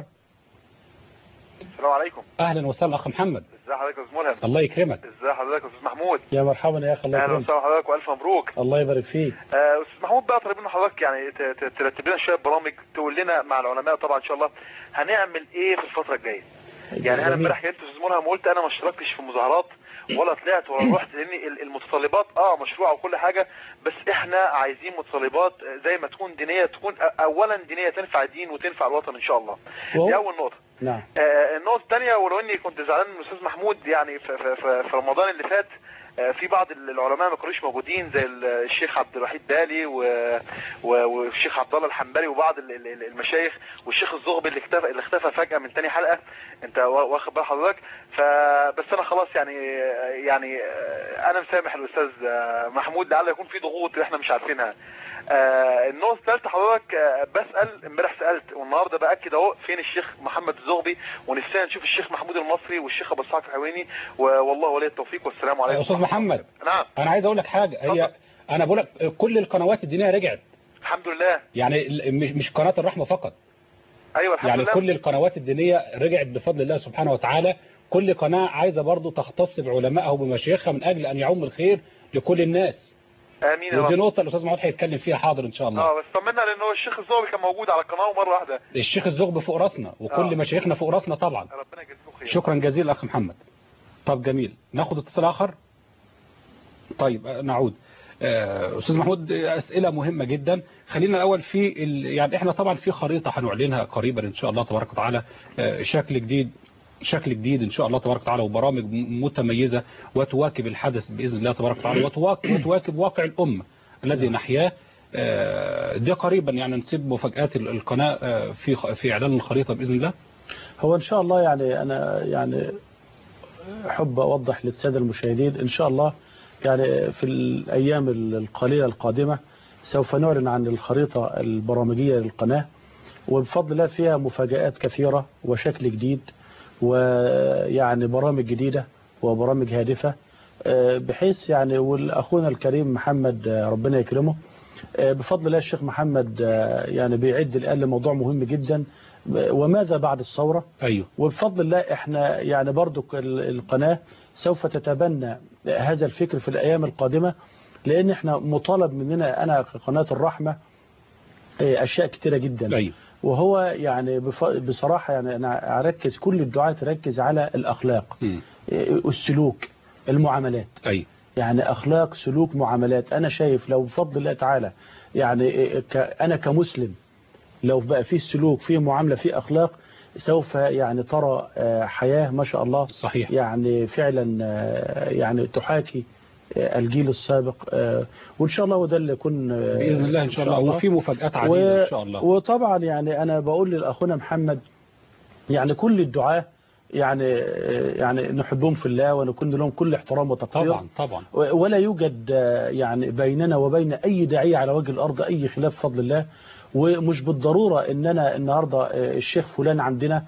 السلام عليكم اهلا وسهلا اخ محمد ازي حضرتك يا استاذ ملهم الله يكرمك ازي حضرتك يا استاذ محمود يا مرحبا يا اخي الله اهلا يكرمك وسهلا حضرتك والف مبروك الله يبارك فيك آه، استاذ محمود بقى طالبين من حضرتك يعني ت- ت- ترتب لنا شويه برامج تقول لنا مع العلماء طبعا ان شاء الله هنعمل ايه في الفتره الجايه يعني انا جميل. امبارح كلمت استاذ ملهم وقلت انا ما اشتركتش في مظاهرات ولا طلعت ولا رحت لان ال- المتطلبات اه مشروعه وكل حاجه بس احنا عايزين متطلبات زي ما تكون دينيه تكون أ- اولا دينيه تنفع الدين وتنفع الوطن ان شاء الله وهو- دي اول نقطه نعم آه، النقطة الثانية ولو اني كنت زعلان من الاستاذ محمود يعني في, في, في, في رمضان اللي فات آه، في بعض العلماء ما كانوش موجودين زي ال- الشيخ عبد الوحيد بالي و- و- والشيخ عبد الله الحنبلي وبعض ال- ال- المشايخ والشيخ الزغبي اللي اختفى اللي اختفى فجأة من تاني حلقة انت وا- واخد بال حضرتك فبس انا خلاص يعني يعني آه، انا مسامح الاستاذ آه، محمود لعل يكون في ضغوط احنا مش عارفينها آه، النقطة الثالثة حضرتك آه، بسأل امبارح سألت والنهارده بأكد اهو فين الشيخ محمد الزغبي ونفسنا نشوف الشيخ محمود المصري والشيخ ابو اسحاق الحويني والله ولي التوفيق والسلام عليكم يا استاذ محمد نعم انا عايز اقول لك حاجه هي انا بقول لك كل القنوات الدينيه رجعت الحمد لله يعني ال- مش مش قناه الرحمه فقط ايوه الحمد يعني لله كل القنوات الدينية رجعت بفضل الله سبحانه وتعالى كل قناة عايزة برضو تختص بعلمائها وبمشايخها من أجل أن يعم الخير لكل الناس امين يا ودي رب نقطة الأستاذ محمود هيتكلم فيها حاضر إن شاء الله اه بس طمنا لان هو الشيخ الزهري كان موجود على القناه ومره واحده الشيخ الزغب فوق راسنا وكل آه. مشايخنا فوق راسنا طبعا ربنا يجزيه خير شكرا جزيلا أخ محمد طب جميل ناخد اتصال آخر طيب آه، نعود آه، أستاذ محمود آه، أسئلة مهمة جدا خلينا الأول في ال... يعني إحنا طبعا في خريطة هنعلنها قريبا إن شاء الله تبارك وتعالى آه، شكل جديد شكل جديد إن شاء الله تبارك وتعالى وبرامج م- متميزة وتواكب الحدث بإذن الله تبارك وتعالى وتواكب, وتواكب واقع الأمة الذي نحياه آه، ده قريبا يعني نسيب مفاجآت ال- القناة آه، في خ- في إعلان الخريطة بإذن الله هو إن شاء الله يعني أنا يعني أحب أوضح للسادة المشاهدين إن شاء الله يعني في الأيام القليلة القادمة سوف نعلن عن الخريطة البرامجية للقناة وبفضل الله فيها مفاجآت كثيرة وشكل جديد ويعني برامج جديدة وبرامج هادفة آه، بحيث يعني والأخونا الكريم محمد آه، ربنا يكرمه آه، بفضل الله الشيخ محمد آه، يعني بيعد الآن لموضوع مهم جدا آه، وماذا بعد الثورة أيوه وبفضل الله احنا يعني برضو ال- القناة سوف تتبنى هذا الفكر في الأيام القادمة لأن احنا مطالب مننا أنا كقناة الرحمة اه، أشياء كتيرة جدا أيوه وهو يعني بف- بصراحة يعني أنا أركز كل الدعاء تركز على الأخلاق مم. اه، السلوك المعاملات أيوه يعني أخلاق سلوك معاملات أنا شايف لو بفضل الله تعالى يعني ك- أنا كمسلم لو بقى فيه سلوك فيه معاملة فيه أخلاق سوف يعني ترى آه، حياة ما شاء الله صحيح يعني فعلا آه، يعني تحاكي آه، الجيل السابق آه، وإن شاء الله وده اللي يكون آه، بإذن الله إن شاء الله وفي مفاجآت و- عديدة إن شاء الله وطبعا يعني أنا بقول لأخونا محمد يعني كل الدعاة يعني يعني نحبهم في الله ونكون لهم كل احترام وتقدير طبعا طبعا ولا يوجد آه، يعني بيننا وبين أي داعية على وجه الأرض أي خلاف بفضل الله ومش بالضرورة إن أنا النهاردة آه، الشيخ فلان عندنا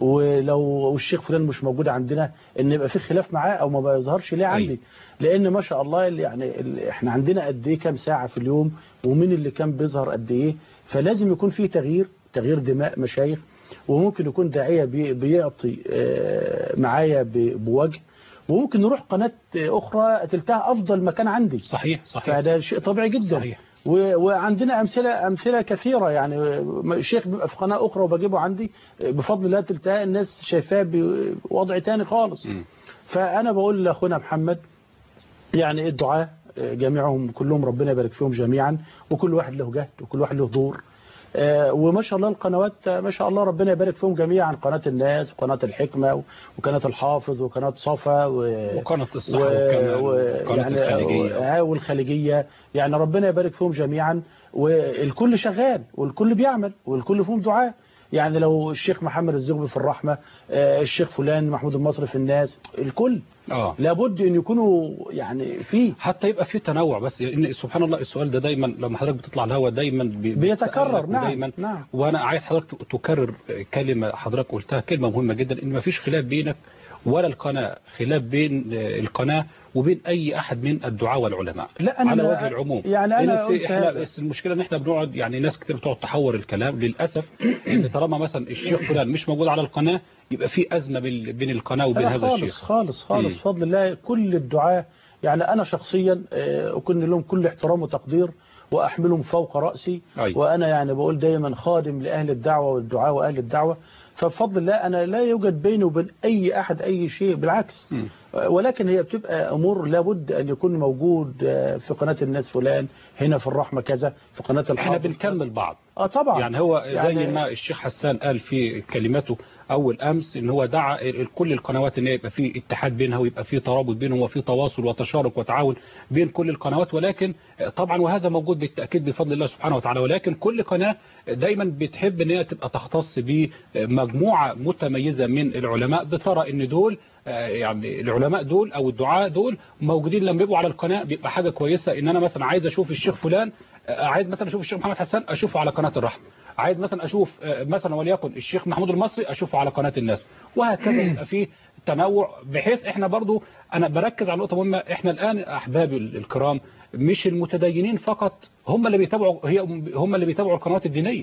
ولو الشيخ فلان مش موجود عندنا إن يبقى في خلاف معاه أو ما بيظهرش ليه عندي لأن ما شاء الله اللي يعني اللي إحنا عندنا قد إيه كام ساعة في اليوم ومين اللي كان بيظهر قد إيه فلازم يكون في تغيير تغيير دماء مشايخ وممكن يكون داعية بي- بيعطي آه، معايا ب- بوجه وممكن نروح قناة أخرى تلتها أفضل مكان عندي صحيح صحيح فده شيء طبيعي جدا صحيح. و- وعندنا أمثلة أمثلة كثيرة يعني شيخ بيبقى في قناة أخرى وبجيبه عندي بفضل الله تلتها الناس شايفاه بوضع تاني خالص مم. فأنا بقول لأخونا محمد يعني الدعاء جميعهم كلهم ربنا يبارك فيهم جميعا وكل واحد له جهد وكل واحد له دور آه، وما شاء الله القنوات آه، ما شاء الله ربنا يبارك فيهم جميعا قناة الناس وقناة الحكمة وقناة الحافظ وقناة صفا و... وقناة الصحة و- والكمال و- وقناة يعني الخليجية آه، والخليجية يعني ربنا يبارك فيهم جميعا والكل شغال والكل بيعمل والكل فيهم دعاء يعني لو الشيخ محمد الزغبي في الرحمة آه، الشيخ فلان محمود المصري في الناس الكل اه لابد ان يكونوا يعني فيه حتى يبقى في تنوع بس ان سبحان الله السؤال ده دايما لما حضرتك بتطلع الهواء دايما بي- بيتكرر بيتسألك نعم ودايما نعم وانا عايز حضرتك تكرر كلمة حضرتك قلتها كلمة مهمة جدا ان مفيش خلاف بينك ولا القناة خلاف بين القناة وبين اي احد من الدعاة والعلماء لا أنا على لا- وجه العموم يعني أنا لأن قلت احنا هذا. بس المشكلة ان احنا بنقعد يعني ناس كتير بتقعد تحور الكلام للأسف ان طالما مثلا الشيخ فلان مش موجود على القناة يبقى في أزمة بال- بين القناة وبين لا هذا خالص الشيخ خالص خالص مم. بفضل الله كل الدعاء يعني أنا شخصيا آه، أكون لهم كل احترام وتقدير وأحملهم فوق رأسي أيوة. وأنا يعني بقول دايما خادم لأهل الدعوة والدعاء وأهل الدعوة فبفضل الله أنا لا يوجد بيني وبين أي أحد أي شيء بالعكس مم. ولكن هي بتبقى أمور لابد أن يكون موجود آه، في قناة الناس فلان هنا في الرحمة كذا في قناة احنا الحافظ بنكمل بعض اه طبعا يعني هو زي يعني- ما الشيخ حسان قال في كلمته اول امس ان هو دعا ال- كل القنوات ان يبقى في اتحاد بينها ويبقى في ترابط بينهم وفي تواصل وتشارك وتعاون بين كل القنوات ولكن طبعا وهذا موجود بالتاكيد بفضل الله سبحانه وتعالى ولكن كل قناه دايما بتحب ان هي تبقى تختص بمجموعه متميزه من العلماء بترى ان دول آه، يعني العلماء دول او الدعاء دول موجودين لما يبقوا على القناه بيبقى حاجه كويسه ان انا مثلا عايز اشوف الشيخ فلان آه، عايز مثلا اشوف الشيخ محمد حسان اشوفه على قناه الرحمه عايز مثلا اشوف آه، مثلا وليكن الشيخ محمود المصري اشوفه على قناه الناس وهكذا يبقى فيه تنوع بحيث احنا برضو انا بركز على نقطه مهمه احنا الان احبابي الكرام مش المتدينين فقط هم اللي بيتابعوا هي هم اللي بيتابعوا القنوات الدينيه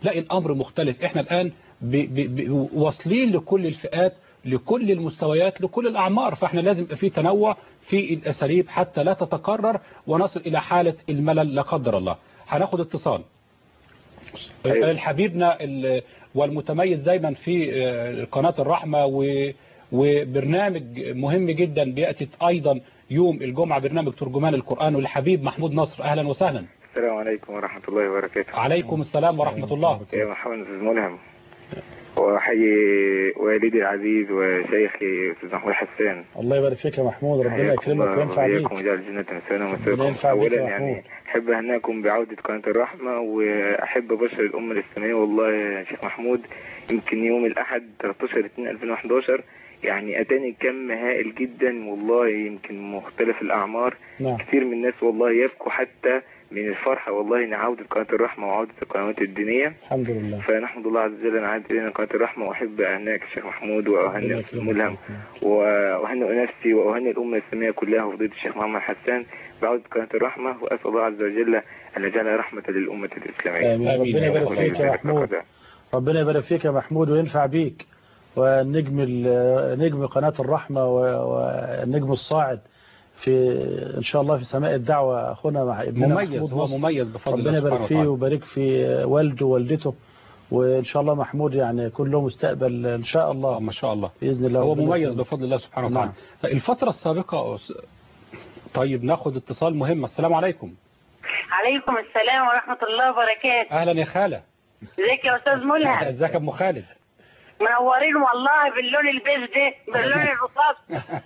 لا الامر مختلف احنا الان ب ب ب واصلين لكل الفئات لكل المستويات لكل الاعمار فاحنا لازم يبقى في تنوع في الاساليب حتى لا تتكرر ونصل الى حاله الملل لا قدر الله هناخد اتصال أيوة. الحبيبنا ال- والمتميز دايما في آه، قناة الرحمة و- وبرنامج مهم جدا بيأتي أيضا يوم الجمعة برنامج ترجمان القرآن والحبيب محمود نصر أهلا وسهلا السلام عليكم ورحمة الله وبركاته عليكم السلام ورحمة الله يا محمد أستاذ ملهم وأحيي والدي العزيز وشيخي أستاذ محمود حسان الله يبارك فيك يا محمود ربنا حياكم يكرمك الله وينفع بيك وإياكم ويجعل الجنة مثوانا ربنا ومثواكم ينفع بيك أولا يا يعني محمود. أحب أهناكم بعودة قناة الرحمة وأحب أبشر الأمة الإسلامية والله يا شيخ محمود يمكن يوم الأحد 13 2 2011 يعني أتاني كم هائل جدا والله يمكن مختلف الأعمار نعم كثير من الناس والله يبكوا حتى من الفرحة والله إن عودة قناة الرحمة وعودة القنوات الدينية الحمد لله فنحمد الله عز وجل أن عاد إلينا قناة الرحمة وأحب أهناك الشيخ محمود ربنا وأهنئ يكرمك أستاذ ملهم وأهنئ نفسي وأهنئ الأمة الإسلامية كلها وفضيلة الشيخ محمد حسان بعودة قناة الرحمة وأسأل الله عز وجل أن يجعلها رحمة للأمة الإسلامية آمين ربنا يبارك فيك يا محمود ربنا يبارك فيك يا محمود وينفع بيك ونجم ال- نجم قناة الرحمة و- والنجم الصاعد في إن شاء الله في سماء الدعوة أخونا مع ابننا مميز محمود هو نصر. مميز بفضل ربنا الله يبارك سبحانه فيه وتعالى. ويبارك في والده ووالدته وإن شاء الله محمود يعني يكون له مستقبل إن شاء الله ما شاء الله بإذن الله هو ربنا مميز يكرمه. بفضل الله سبحانه نعم. وتعالى الفترة السابقة طيب ناخد اتصال مهم السلام عليكم عليكم السلام ورحمة الله وبركاته أهلا يا خالة ازيك يا أستاذ ملهم ازيك يا أم خالد منورين والله باللون البيج ده باللون الرصاص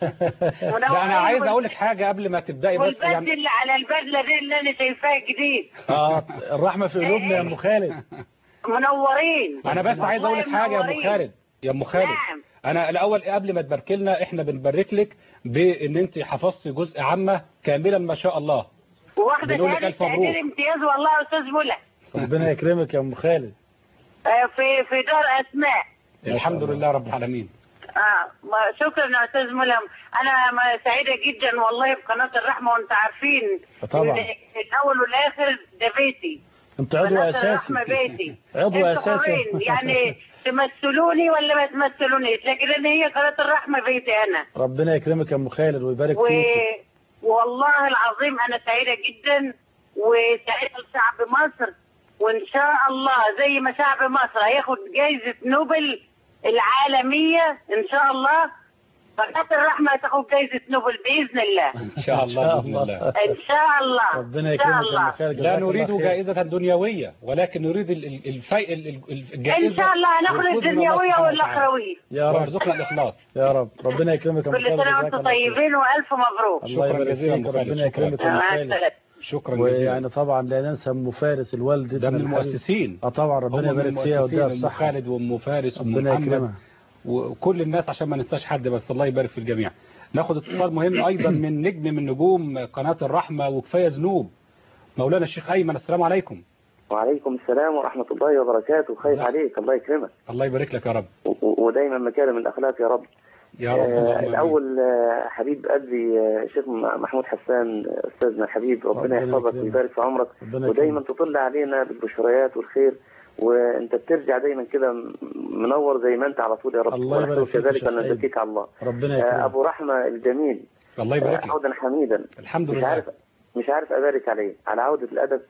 لا أنا عايز أقول لك حاجة قبل ما تبدأي بس والبدل يعني اللي على البدلة دي اللي أنا شايفاها جديد آه الرحمة في قلوبنا يا أم خالد منورين أنا بس عايز أقول لك والله حاجة يا أم منورين. خالد يا أم خالد نعم أنا الأول قبل ما تبارك لنا إحنا بنبارك لك بإن أنت حفظتي جزء عامة كاملا ما شاء الله واخدة بنقول لك شهادة ألف مبروك. تقدير امتياز والله يا أستاذ ملهم ربنا يكرمك يا أم خالد آه، في في دار أسماء الحمد لله رب العالمين اه ما- شكرا يا استاذ ملهم انا ما- سعيده جدا والله بقناه الرحمه وانتم عارفين طبعا. إن الأول والآخر ده بيتي أنت عضو قناة أساسي الرحمة بيتي عضو انتوا أساسي. حرين يعني تمثلوني ولا ما تمثلونيش لكن أنا هي قناة الرحمة بيتي أنا ربنا يكرمك يا أم خالد ويبارك و... فيك والله العظيم أنا سعيدة جدا وسعيدة لشعب مصر وإن شاء الله زي ما شعب مصر هياخد جايزة نوبل العالمية إن شاء الله قناة الرحمة هتاخد جايزة نوبل بإذن الله إن شاء الله بإذن الله إن شاء الله ربنا إن شاء يكرمك يا الله أم خالد لا جزاك الله نريد خير. جائزة دنيوية ولكن نريد ال- ال- الفي... ال- ال- الجائزة إن شاء الله هناخد والفوز من الله الدنيوية سبحانه والأخروية يا رب وارزقنا الإخلاص يا رب ربنا يكرمك يا أم كل خالد سنة جزاك وأنتم الله خير. طيبين وألف مبروك الله شكرا يبارك جزيلا فيك أم خالد، ربنا شكرا. يكرمك يا أم مع خالد السلامة شكرا جزيلا ويعني طبعا لا ننسى ام فارس الوالد ده من المؤسسين اه طبعا ربنا هم من يبارك فيها المؤسسين ويديها ام الصحه خالد وام فارس وام ربنا محمد يكرمها وكل الناس عشان ما ننساش حد بس الله يبارك في الجميع ناخد اتصال مهم ايضا من نجم من نجوم قناة الرحمة وكفاية ذنوب مولانا الشيخ ايمن السلام عليكم وعليكم السلام ورحمة الله وبركاته خير ازيك؟ عليك الله يكرمك الله يبارك لك يا رب و- و- ودايما مكارم الأخلاق يا رب يا رب آه اللهم آمين. الأول آه حبيب قلبي آه شيخ م- محمود حسان آه، أستاذنا الحبيب ربنا ربنا يحفظك يكرمك. ويبارك في عمرك ربنا ودايما يكرمك. تطل علينا بالبشريات والخير وانت بترجع دايما كده م- منور زي ما انت على طول يا رب الله يبارك ونحن فيك يا كذلك شيخ ان أيمن. نزكيك على الله ربنا آه يكرمك ابو رحمه الجميل الله آه يبارك لك عودا حميدا الحمد مش لله عارف مش عارف ابارك عليه على عوده الادب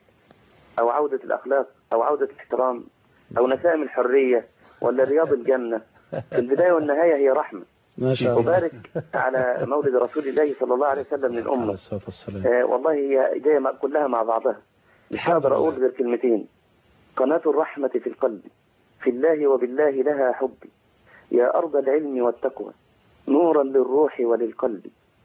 او عوده الاخلاق او عوده الاحترام او نسائم الحريه ولا رياض الجنه في البدايه والنهايه هي رحمه ما شاء الله وبارك على مولد رسول الله صلى الله عليه وسلم عليه للامه الصلاه والسلام آه والله هي جايه مع- كلها مع بعضها مش الحمد هقدر لله. اقول غير كلمتين قناه الرحمه في القلب في الله وبالله لها حبي يا ارض العلم والتقوى نورا للروح وللقلب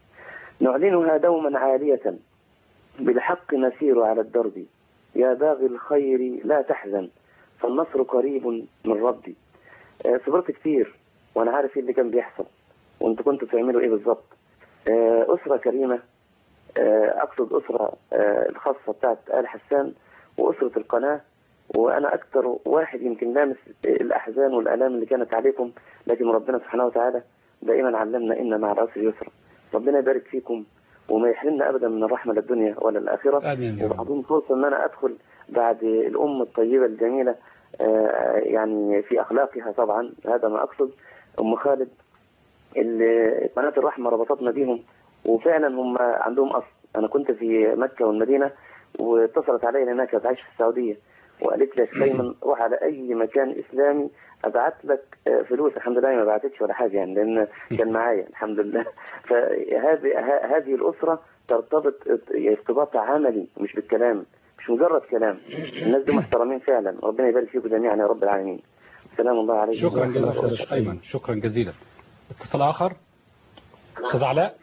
نعلنها دوما عاليه بالحق نسير على الدرب يا باغي الخير لا تحزن فالنصر قريب من ربي آه، صبرت كتير وانا عارف ايه اللي كان بيحصل وانتوا كنتوا بتعملوا ايه بالظبط آه، اسره كريمه آه، اقصد اسره آه، الخاصه بتاعت ال حسان واسره القناه وانا اكثر واحد يمكن لامس الاحزان والالام اللي كانت عليكم لكن ربنا سبحانه وتعالى دائما علمنا ان مع العسر يسرا ربنا يبارك فيكم وما يحرمنا ابدا من الرحمه للدنيا ولا الاخره امين يا رب وبعضهم فرصه ان انا ادخل بعد الام الطيبه الجميله آه، يعني في أخلاقها طبعا هذا ما أقصد أم خالد اللي قناة الرحمة ربطتنا بيهم وفعلا هم عندهم أصل أنا كنت في مكة والمدينة واتصلت علي هناك كانت عايشة في السعودية وقالت لي يا شيخ ايمن روح على اي مكان اسلامي ابعت لك آه، فلوس الحمد لله ما بعتتش ولا حاجه يعني لان كان معايا الحمد لله فهذه ه- هذه الاسره ترتبط ارتباط عملي مش بالكلام مش مجرد كلام الناس دي محترمين فعلا ربنا يبارك فيكم جميعا يا رب العالمين سلام الله عليكم شكرا جزيلا أستاذ أيمن شكرا جزيلا اتصال آخر أستاذ علاء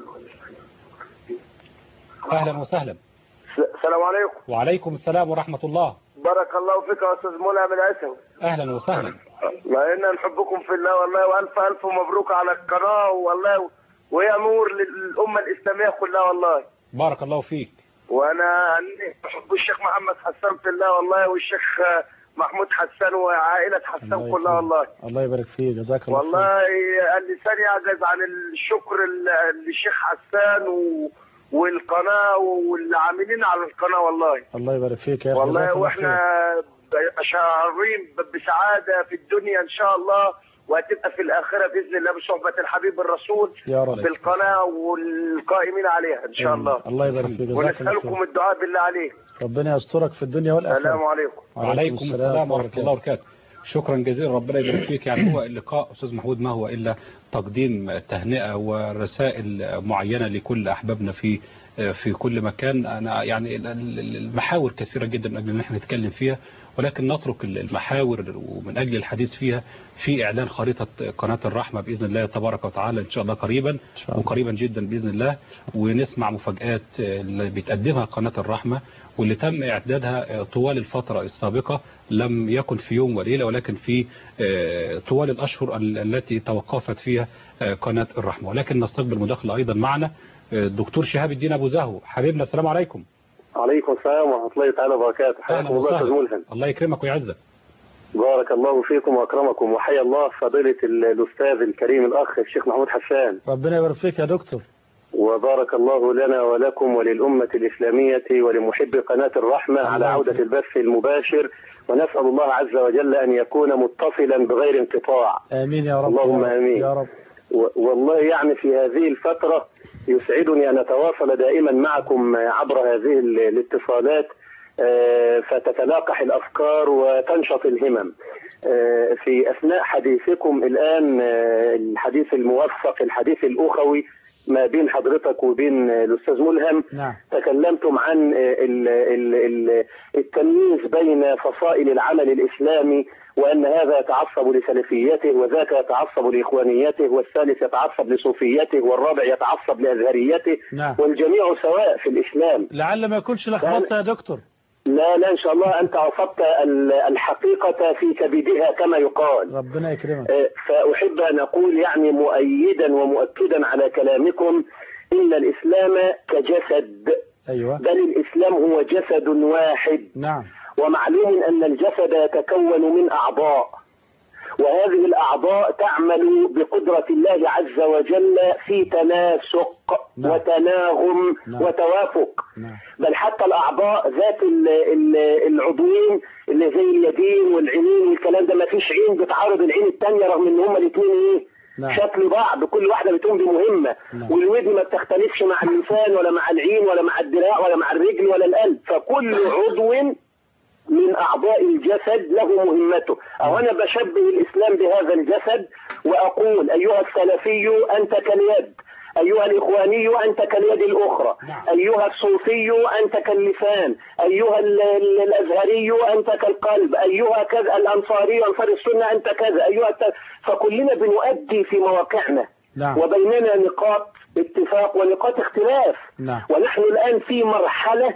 أهلا وسهلا السلام عليكم وعليكم السلام ورحمة الله بارك الله فيك يا استاذ منعم العسل أهلا وسهلا مع ان نحبكم في الله والله والف الف مبروك على القناه والله وهي نور للامه الاسلاميه كلها والله بارك الله فيك وانا بحب الشيخ محمد حسان في الله والله والشيخ محمود حسان وعائله حسان كلها والله الله يبارك فيك جزاك الله خير والله اللسان يعجز عن الشكر ل- للشيخ حسان و... والقناه والعاملين على القناه والله الله يبارك فيك يا اخي والله جزاك الله واحنا خير. شعارين ب- بسعاده في الدنيا ان شاء الله وهتبقى في الاخره باذن الله بصحبه الحبيب الرسول يا رب. في القناه والقائمين عليها ان شاء الله الله يبارك فيك جزاك الله ونسالكم خير الدعاء بالله عليك ربنا يسترك في الدنيا والاخره السلام عليكم وعليكم السلام ورحمة الله وبركاته شكرا جزيلا ربنا يبارك فيك يعني هو اللقاء أستاذ محمود ما هو إلا تقديم تهنئة ورسائل معينة لكل أحبابنا في في كل مكان أنا يعني ال- ال- المحاور كثيرة جدا من أجل أن احنا نتكلم فيها ولكن نترك المحاور ومن أجل الحديث فيها في إعلان خريطة قناة الرحمة بإذن الله تبارك وتعالى إن شاء الله قريبا وقريبا جدا بإذن الله ونسمع مفاجآت اللي بتقدمها قناة الرحمة واللي تم إعدادها طوال الفترة السابقة لم يكن في يوم وليلة ولكن في آه، طوال الأشهر ال- التي توقفت فيها آه، قناة الرحمة ولكن نستقبل مداخلة أيضا معنا آه، الدكتور شهاب الدين أبو زهو حبيبنا السلام عليكم عليكم السلام ورحمة الله تعالى وبركاته حياكم أهلا الله أستاذ وسهلا ملهم الله يكرمك ويعزك بارك الله فيكم وأكرمكم وحيا الله فضيلة ال- الأستاذ الكريم الأخ الشيخ محمود حسان ربنا يبارك فيك يا دكتور وبارك الله لنا ولكم وللأمة الإسلامية ولمحب قناة الرحمة على عودة البث المباشر ونسأل الله عز وجل أن يكون متصلا بغير انقطاع امين يا رب اللهم يا رب. آمين. يا رب و- والله يعني في هذه الفترة يسعدني أن أتواصل دائما معكم عبر هذه ال- الاتصالات آه، فتتلاقح الأفكار وتنشط الهمم آه، في أثناء حديثكم الآن آه، الحديث الموفق الحديث الأخوي ما بين حضرتك وبين آه، الأستاذ ملهم نعم تكلمتم عن ال- ال- ال- التمييز بين فصائل العمل الإسلامي وأن هذا يتعصب لسلفيته وذاك يتعصب لإخوانيته والثالث يتعصب لصوفيته والرابع يتعصب لأزهريته نعم والجميع سواء في الإسلام لعل ما يكونش لخبطه يا دكتور لا لا إن شاء الله أنت عصبت ال- الحقيقة في كبدها كما يقال ربنا يكرمك آه، فأحب أن أقول يعني مؤيدا ومؤكدا على كلامكم إن الإسلام كجسد ايوه بل الإسلام هو جسد واحد نعم ومعلوم أن الجسد يتكون من أعضاء وهذه الأعضاء تعمل بقدرة الله عز وجل في تناسق نعم. وتناغم نعم. وتوافق نعم بل حتى الأعضاء ذات ال- ال- العضوين اللي زي اليدين والعينين والكلام ده ما فيش عين بتعارض العين التانية رغم ان هما الاثنين ايه نعم. شكل بعض كل واحدة بتقوم بمهمة نعم. والودن ما بتختلفش مع اللسان ولا مع العين ولا مع الدراع ولا مع الرجل ولا القلب فكل عضو من أعضاء الجسد له مهمته أو أنا بشبه الإسلام بهذا الجسد وأقول أيها السلفي أنت كاليد أيها الإخواني أنت كاليد الأخرى أيها الصوفي أنت كاللسان أيها ال- ال- الأزهري أنت كالقلب أيها كذا الأنصاري أنصار السنة أنت كذا أيها الت... فكلنا بنؤدي في مواقعنا نعم وبيننا نقاط اتفاق ونقاط اختلاف نعم ونحن الآن في مرحلة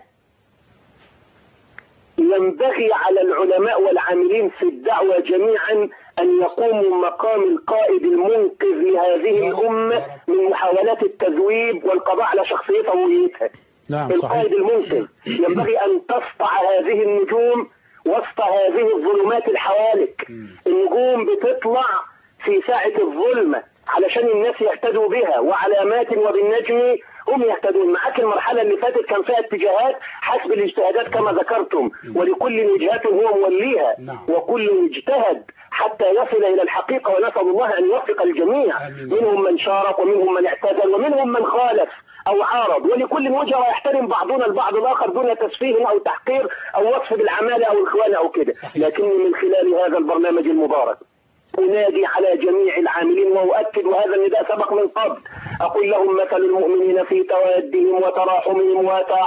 ينبغي على العلماء والعاملين في الدعوة جميعا أن يقوموا مقام القائد المنقذ لهذه الأمة من محاولات التذويب والقضاء على شخصيتها وهويتها نعم صحيح القائد المنقذ ينبغي أن تسطع هذه النجوم وسط هذه الظلمات الحوالك النجوم بتطلع في ساعة الظلمة علشان الناس يهتدوا بها وعلامات وبالنجم هم يهتدون معاك المرحله اللي فاتت كان فيها اتجاهات حسب الاجتهادات كما ذكرتم ولكل وجهات هو موليها وكل اجتهد حتى يصل الى الحقيقه ونسال الله ان يوفق الجميع منهم من شارك ومنهم من اعتزل ومنهم من خالف او عارض ولكل وجهه ويحترم بعضنا البعض الاخر دون تسفيه او تحقير او وصف بالعماله او الخوانه او كده لكني من خلال هذا البرنامج المبارك أنادي على جميع العاملين وأؤكد وهذا النداء سبق من قبل أقول لهم مثل المؤمنين في توادهم وتراحمهم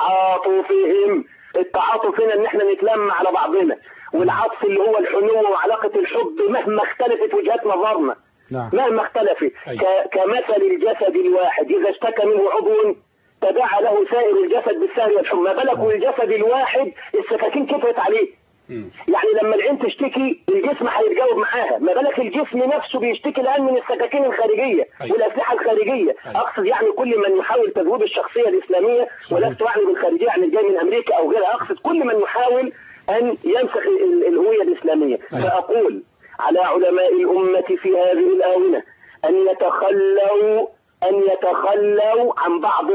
وتعاطفهم التعاطف هنا ان احنا نتلم على بعضنا والعطف اللي هو الحنو وعلاقة الحب مهما اختلفت وجهات نظرنا نعم. مهما اختلفت ك- كمثل الجسد الواحد إذا اشتكى منه عضو تداعى له سائر الجسد بالسهر والحمى بالك والجسد الواحد السكاكين كترت عليه يعني لما العين تشتكي الجسم هيتجاوب معاها ما بالك الجسم نفسه بيشتكي الان من السكاكين الخارجيه والاسلحه الخارجيه اقصد يعني كل من يحاول تذويب الشخصيه الاسلاميه ولست اعني بالخارجيه يعني الجاي من امريكا او غيرها اقصد كل من يحاول ان ينسخ ال- الهويه الاسلاميه فاقول على علماء الامه في هذه الاونه ان يتخلوا أن يتخلوا عن بعض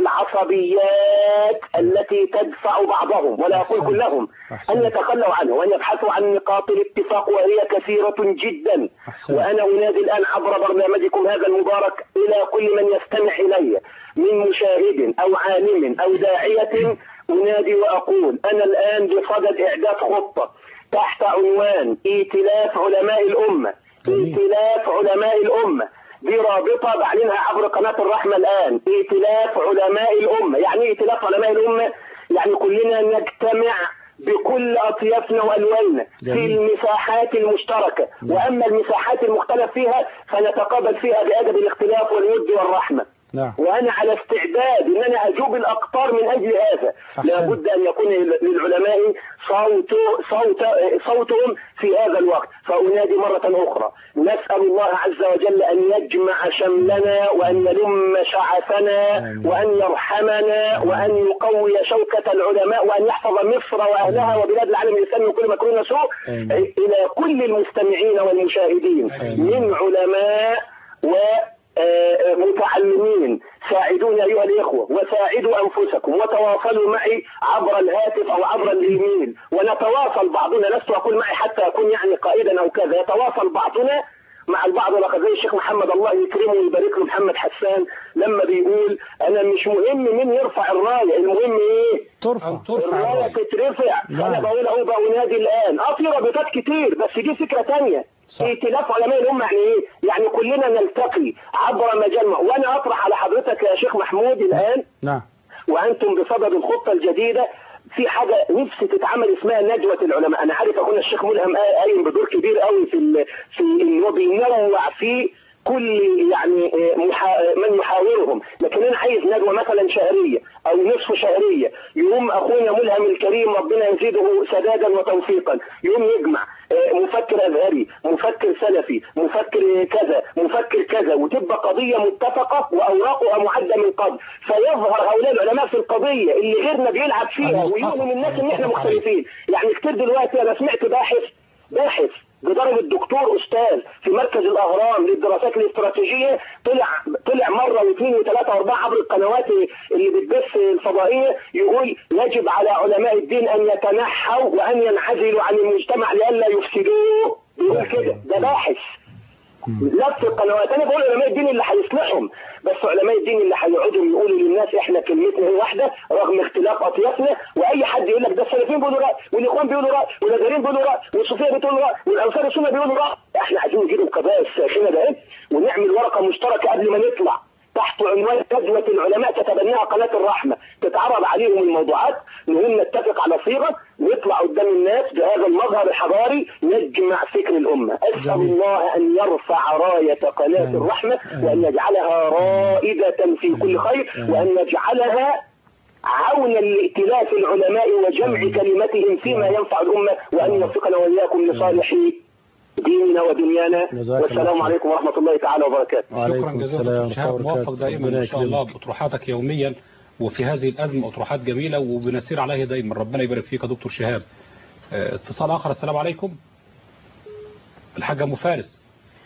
العصبيات التي تدفع بعضهم ولا أقول كلهم أن يتخلوا عنه وأن يبحثوا عن نقاط الاتفاق وهي كثيرة جدا وأنا أنادي الآن عبر برنامجكم هذا المبارك إلى كل من يستمع إلي من مشاهد أو عالم أو داعية أنادي وأقول أنا الآن بصدد إعداد خطة تحت عنوان ائتلاف علماء الأمة ائتلاف علماء الأمة دي رابطة بعلنها عبر قناة الرحمة الآن ائتلاف علماء الأمة يعني ايه ائتلاف علماء الأمة يعني كلنا نجتمع بكل أطيافنا وألواننا في المساحات المشتركة وأما المساحات المختلف فيها فنتقابل فيها بأدب الاختلاف والود والرحمة نعم وأنا على استعداد أن أنا أجوب الأقطار من أجل هذا لابد أن يكون للعلماء صوت صوت صوتهم في هذا الوقت فأنادي مرة أخرى نسأل الله عز وجل أن يجمع شملنا وأن يلم شعثنا وأن يرحمنا وأن يقوي شوكة العلماء وأن يحفظ مصر وأهلها وبلاد العالم الإسلامي وكل مكروه سوء إلى كل المستمعين والمشاهدين من علماء و آه، متعلمين ساعدوني أيها الإخوة وساعدوا أنفسكم وتواصلوا معي عبر الهاتف أو عبر الإيميل ونتواصل بعضنا لست أقول معي حتى أكون يعني قائدا أو كذا يتواصل بعضنا مع البعض الآخر زي الشيخ محمد الله يكرمه ويبارك له محمد حسان لما بيقول أنا مش مهم مين يرفع الراية المهم إيه؟ ترفع الراية تترفع فأنا بقول أهو بأنادي الآن أه في رابطات كتير بس دي فكرة تانية ائتلاف علماء الأمة يعني إيه؟ يعني كلنا نلتقي عبر مجمع وأنا أطرح على حضرتك يا شيخ محمود الآن نعم وأنتم بصدد الخطة الجديدة في حاجة نفسي تتعمل اسمها ندوة العلماء أنا عارف أخونا الشيخ ملهم قايم بدور كبير قوي في ال... في إن هو بينوع في كل يعني محا... من يحاورهم لكن انا عايز ندوه مثلا شهريه او نصف شهريه يقوم اخونا ملهم الكريم ربنا يزيده سدادا وتوفيقا يقوم يجمع مفكر ازهري مفكر سلفي مفكر كذا مفكر كذا وتبقى قضيه متفقه واوراقها معده من قبل فيظهر هؤلاء العلماء في القضيه اللي غيرنا بيلعب فيها ويؤمن الناس ان احنا مختلفين يعني كتير دلوقتي انا سمعت باحث باحث بدرجة الدكتور أستاذ في مركز الأهرام للدراسات الاستراتيجية طلع طلع مرة واثنين وثلاثة وأربعة عبر القنوات اللي بتبث الفضائية يقول يجب على علماء الدين أن يتنحوا وأن ينعزلوا عن المجتمع لئلا يفسدوه بيقول كده ده باحث لف القنوات انا بقول علماء الدين اللي هيصلحهم بس علماء الدين اللي هيقعدوا يقولوا للناس احنا كلمتنا هي واحده رغم اختلاف اطيافنا واي حد يقول لك ده السلفيين بيقولوا راي والاخوان بيقولوا راي والازهريين بيقولوا راي والصوفيه بتقول راي والانصار السنه بيقولوا راي احنا عايزين نجيب القضايا الساخنه ده ونعمل ورقه مشتركه قبل ما نطلع تحت عنوان ندوة العلماء تتبناها قناة الرحمة تتعرض عليهم الموضوعات نقوم نتفق على صيغة نطلع قدام الناس بهذا المظهر الحضاري نجمع فكر الأمة أسأل الله أن يرفع راية قناة الرحمة وأن يجعلها رائدة في كل خير وأن يجعلها عونا لائتلاف العلماء وجمع كلمتهم فيما ينفع الأمة وأن يوفقنا وإياكم لصالح ديننا ودنيانا والسلام عليكم ورحمة الله تعالى وبركاته شكرا جزيلا شهاب موفق دائما ان شاء الله باطروحاتك يوميا وفي هذه الازمه اطروحات جميله وبنسير عليها دايما ربنا يبارك فيك يا دكتور شهاب اه اتصال اخر السلام عليكم الحاج ابو فارس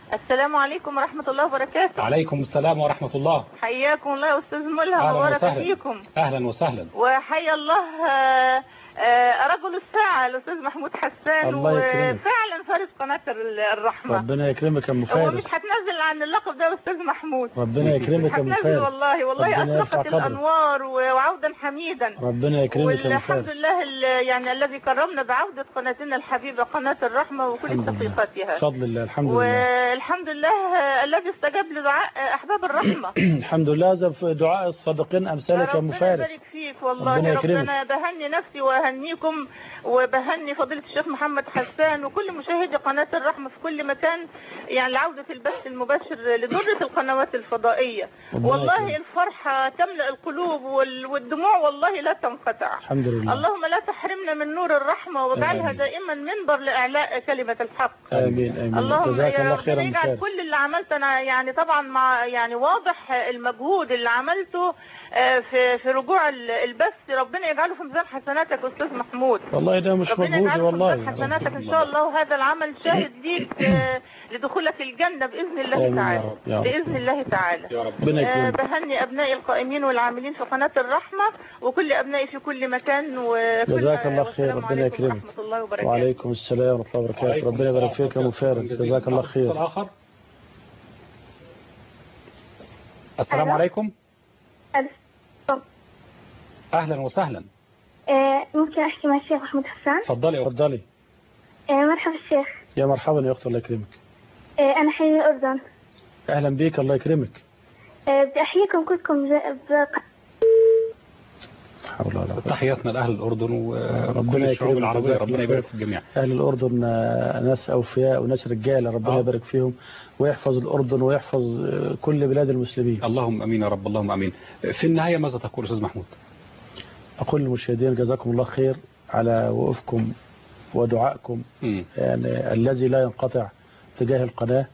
السلام عليكم ورحمة الله وبركاته عليكم السلام ورحمة الله حياكم الله يا أستاذ ملهم أهلا وبارك وسهلا. فيكم أهلا وسهلا وحيا الله آه، آه، رجل الساعة الأستاذ محمود حسان الله يكرمك. وفعلا فارس قناة ال- الرحمة ربنا يكرمك يا ام هو فارس مش هتنزل عن اللقب ده يا أستاذ محمود ربنا يكرمك يا ام هتنزل فارس والله والله ربنا يرفع أطلقت قدرك. الأنوار و- وعودا حميدا ربنا يكرمك يا ام والحمد فارس لله ال- يعني الذي كرمنا بعودة قناتنا الحبيبة قناة الرحمة وكل الحمد لله. دقيقتها بفضل الله الحمد لله والحمد لله آه، الذي استجاب لدعاء آه، أحباب الرحمة الحمد لله هذا في دعاء الصادقين امثالك يا ام ربنا فارس يبارك فيك والله ربنا ربنا, يكرمك. بهني نفسي وأهنيكم وبهني فضيلة الشيخ محمد حسان وكل مشاهدي قناة الرحمة في كل مكان يعني لعودة البث المباشر لدرة القنوات الفضائية ربنا والله يكرمك. الفرحة تملأ القلوب وال- والدموع والله لا تنقطع الحمد لله اللهم لا تحرمنا من نور الرحمة واجعلها آمين. دائما منبر لإعلاء كلمة الحق امين امين اللهم جزاك يا الله رب خيرا يا ام يجعل فارس كل اللي عملته انا يعني طبعا مع يعني واضح المجهود اللي عملته آه، في في رجوع ال- البث ربنا يجعله في ميزان حسناتك يا استاذ محمود والله ده مش ربنا مجهودي يجعله في ميزان والله حسناتك ان شاء الله وهذا العمل شاهد ليك آه، لدخولك الجنه باذن الله آمين يا تعالى رب، يا رب. باذن الله تعالى يا رب. ربنا آه، يكرمك. بهني ابنائي القائمين والعاملين في قناه الرحمه وكل ابنائي في كل مكان وكل جزاك الله خير والسلام ربنا عليكم يكرمك ورحمه الله وبركاته وعليكم السلام ورحمه الله وبركاته وعليكم ربنا يبارك السلام فيك يا ام ورحمة فارس الله جزاك الله خير اتصال آخر السلام عليكم أهلا وسهلا آه، ممكن أحكي مع الشيخ محمود حسان اتفضلي يا أخت. اتفضلي آه، مرحبا الشيخ يا مرحبا يا اخت الله يكرمك آه، أنا حي من الأردن اهلا بيك الله يكرمك آه، بدي أحييكم كلكم ز- ب- حول ولا قوه تحياتنا لأهل الأردن وكل ربنا الشعوب يكرمك العربية جزاك ربنا الله يبارك خير. في الجميع أهل الأردن آه، ناس أوفياء وناس رجالة ربنا آه. يبارك فيهم ويحفظ الأردن ويحفظ آه، كل بلاد المسلمين اللهم أمين يا رب اللهم أمين في النهاية ماذا تقول أستاذ محمود أقول للمشاهدين جزاكم الله خير على وقوفكم ودعائكم مم. يعني الذي لا ينقطع تجاه القناة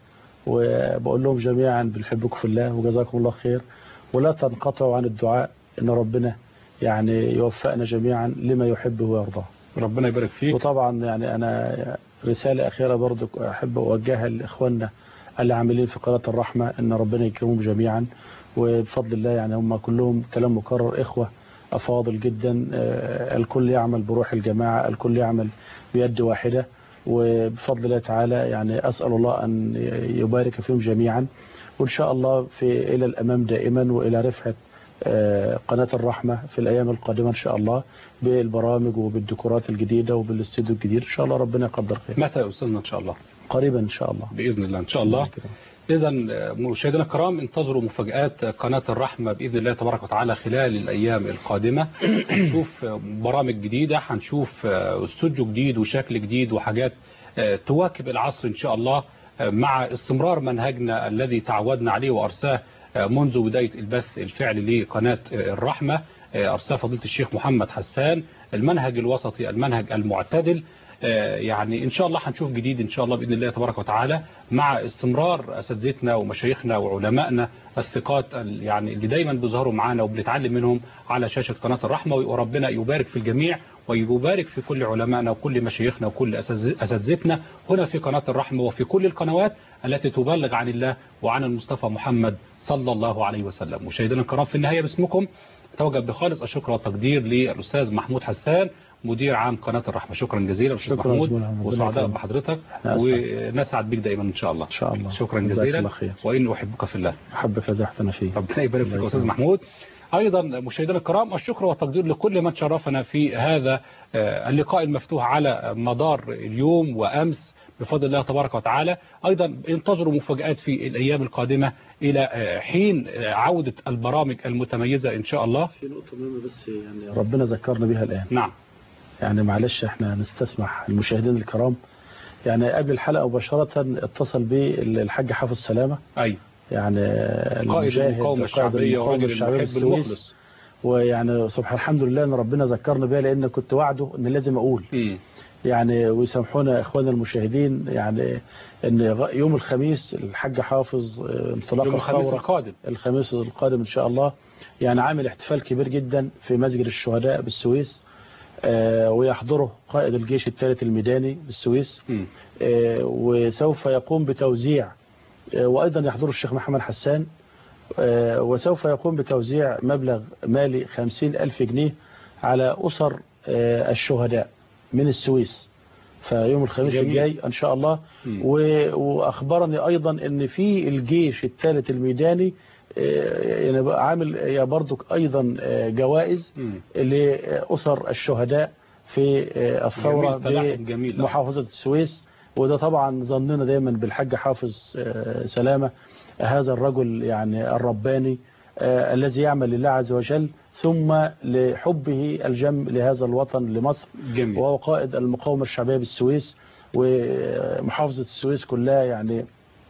وبقول لهم جميعا بنحبكم في الله وجزاكم الله خير ولا تنقطعوا عن الدعاء ان ربنا يعني يوفقنا جميعا لما يحبه ويرضاه ربنا يبارك فيك وطبعا يعني انا رسالة اخيرة برضو احب اوجهها لاخواننا اللي عاملين في قناة الرحمة ان ربنا يكرمهم جميعا وبفضل الله يعني هم كلهم كلام مكرر اخوة افاضل جدا آه، الكل يعمل بروح الجماعة الكل يعمل بيد واحدة وبفضل الله تعالى يعني أسأل الله أن يبارك فيهم جميعا وإن شاء الله في إلى الأمام دائما وإلى رفعة آه، قناة الرحمة في الأيام القادمة إن شاء الله بالبرامج وبالديكورات الجديدة وبالاستوديو الجديد إن شاء الله ربنا يقدر خير متى يا أستاذنا إن شاء الله قريبا إن شاء الله بإذن الله إن شاء الله إذا مشاهدينا الكرام انتظروا مفاجآت قناة الرحمة بإذن الله تبارك وتعالى خلال الأيام القادمة هنشوف برامج جديدة هنشوف استوديو جديد وشكل جديد وحاجات تواكب العصر إن شاء الله مع استمرار منهجنا الذي تعودنا عليه وأرساه منذ بداية البث الفعلي لقناة الرحمة أرساه فضيلة الشيخ محمد حسان المنهج الوسطي المنهج المعتدل يعني إن شاء الله هنشوف جديد إن شاء الله بإذن الله تبارك وتعالى مع استمرار أساتذتنا ومشايخنا وعلمائنا الثقات يعني اللي دايما بيظهروا معانا وبنتعلم منهم على شاشة قناة الرحمة وربنا يبارك في الجميع ويبارك في كل علمائنا وكل مشايخنا وكل أساتذتنا هنا في قناة الرحمة وفي كل القنوات التي تبلغ عن الله وعن المصطفى محمد صلى الله عليه وسلم مشاهدينا الكرام في النهاية باسمكم أتوجه بخالص الشكر والتقدير للأستاذ محمود حسان مدير عام قناة الرحمة شكرا جزيلا أستاذ شكرا محمود جزيلا. ربنا وسعداء يكرمك. بحضرتك أنا أسعد. ونسعد بك دائما إن شاء الله إن شاء الله شكرا جزاك جزيلا الله خير. وإن أحبك في الله أحبك فزحتنا فيه ربنا يبارك فيك الله يا أستاذ يكرمك. محمود أيضا مشاهدينا الكرام الشكر والتقدير لكل من شرفنا في هذا آه، اللقاء المفتوح على مدار اليوم وأمس بفضل الله تبارك وتعالى أيضا انتظروا مفاجآت في الأيام القادمة إلى آه، حين آه، عودة البرامج المتميزة إن شاء الله في نقطة مهمة بس يعني ربنا ذكرنا بها الآن نعم يعني معلش احنا نستسمح المشاهدين الكرام يعني قبل الحلقة مباشرة اتصل بي الحاج حافظ سلامة أي يعني قائد المجاهد المقاومة قائد الشعبية المقاومة وراجل الشعبية المحب بالسويس المخلص ويعني سبحان الحمد لله ان ربنا ذكرنا بها لان كنت وعده ان لازم اقول مم. يعني ويسامحونا اخواننا المشاهدين يعني ان غ- يوم الخميس الحاج حافظ اه، انطلاق يوم الخميس الثورة القادم الخميس القادم ان شاء الله يعني عامل احتفال كبير جدا في مسجد الشهداء بالسويس آه، ويحضره قائد الجيش الثالث الميداني بالسويس مم. آه، وسوف يقوم بتوزيع آه، وأيضا يحضر الشيخ محمد حسان آه، وسوف يقوم بتوزيع مبلغ مالي خمسين ألف جنيه على أسر آه، الشهداء من السويس فيوم الخميس جميل. الجاي إن شاء الله و- وأخبرني أيضا أن في الجيش الثالث الميداني آه، يعني بقى عامل يا برضك أيضا آه، جوائز لأسر الشهداء في آه، الثورة جميل، تلاحم جميل. بمحافظة السويس وده طبعا ظننا دايما بالحاج حافظ آه، سلامة هذا الرجل يعني الرباني آه، الذي يعمل لله عز وجل ثم لحبه الجم لهذا الوطن لمصر جميل. وهو قائد المقاومة الشعبية بالسويس ومحافظة السويس كلها يعني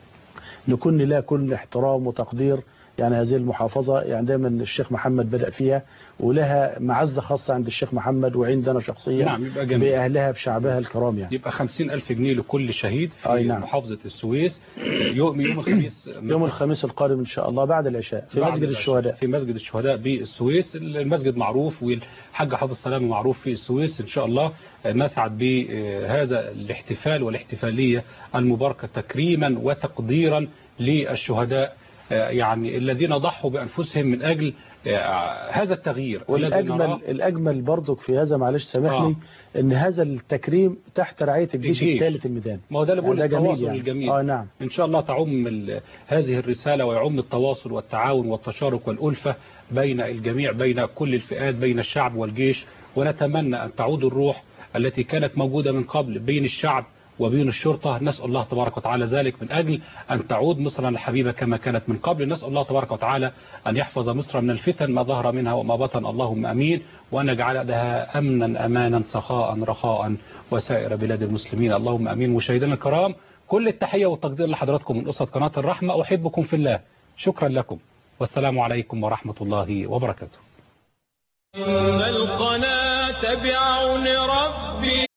نكون لها كل احترام وتقدير يعني هذه المحافظة يعني دايما الشيخ محمد بدأ فيها ولها معزة خاصة عند الشيخ محمد وعندنا شخصيا نعم، يبقى جميل. بأهلها بشعبها الكرام يعني يبقى خمسين ألف جنيه لكل شهيد في أي نعم. محافظة السويس يوم يوم الخميس يوم الخميس القادم إن شاء الله بعد العشاء في بعد مسجد العشاء. الشهداء في مسجد الشهداء بالسويس المسجد معروف والحاج حافظ سلامة معروف في السويس إن شاء الله نسعد بهذا الاحتفال والاحتفالية المباركة تكريما وتقديرا للشهداء آه، يعني الذين ضحوا بأنفسهم من أجل آه، هذا التغيير الذي والأجمل نراه الأجمل برضك في هذا معلش سامحني إن هذا التكريم تحت رعاية الجيش الجيش. الثالث الميداني ما هو ده اللي بقول يعني ده جميل التواصل يعني. الجميل آه نعم إن شاء الله تعم ال- هذه الرسالة ويعم التواصل والتعاون والتشارك والألفة بين الجميع بين كل الفئات بين الشعب والجيش ونتمنى أن تعود الروح التي كانت موجودة من قبل بين الشعب وبين الشرطة نسأل الله تبارك وتعالى ذلك من أجل أن تعود مصر الحبيبة كما كانت من قبل نسأل الله تبارك وتعالى أن يحفظ مصر من الفتن ما ظهر منها وما بطن اللهم أمين وأن يجعل لها أمنا أمانا سخاء رخاء وسائر بلاد المسلمين اللهم أمين مشاهدينا الكرام كل التحية والتقدير لحضراتكم من أسرة قناة الرحمة أحبكم في الله شكرا لكم والسلام عليكم ورحمة الله وبركاته إن القناة بعون ربي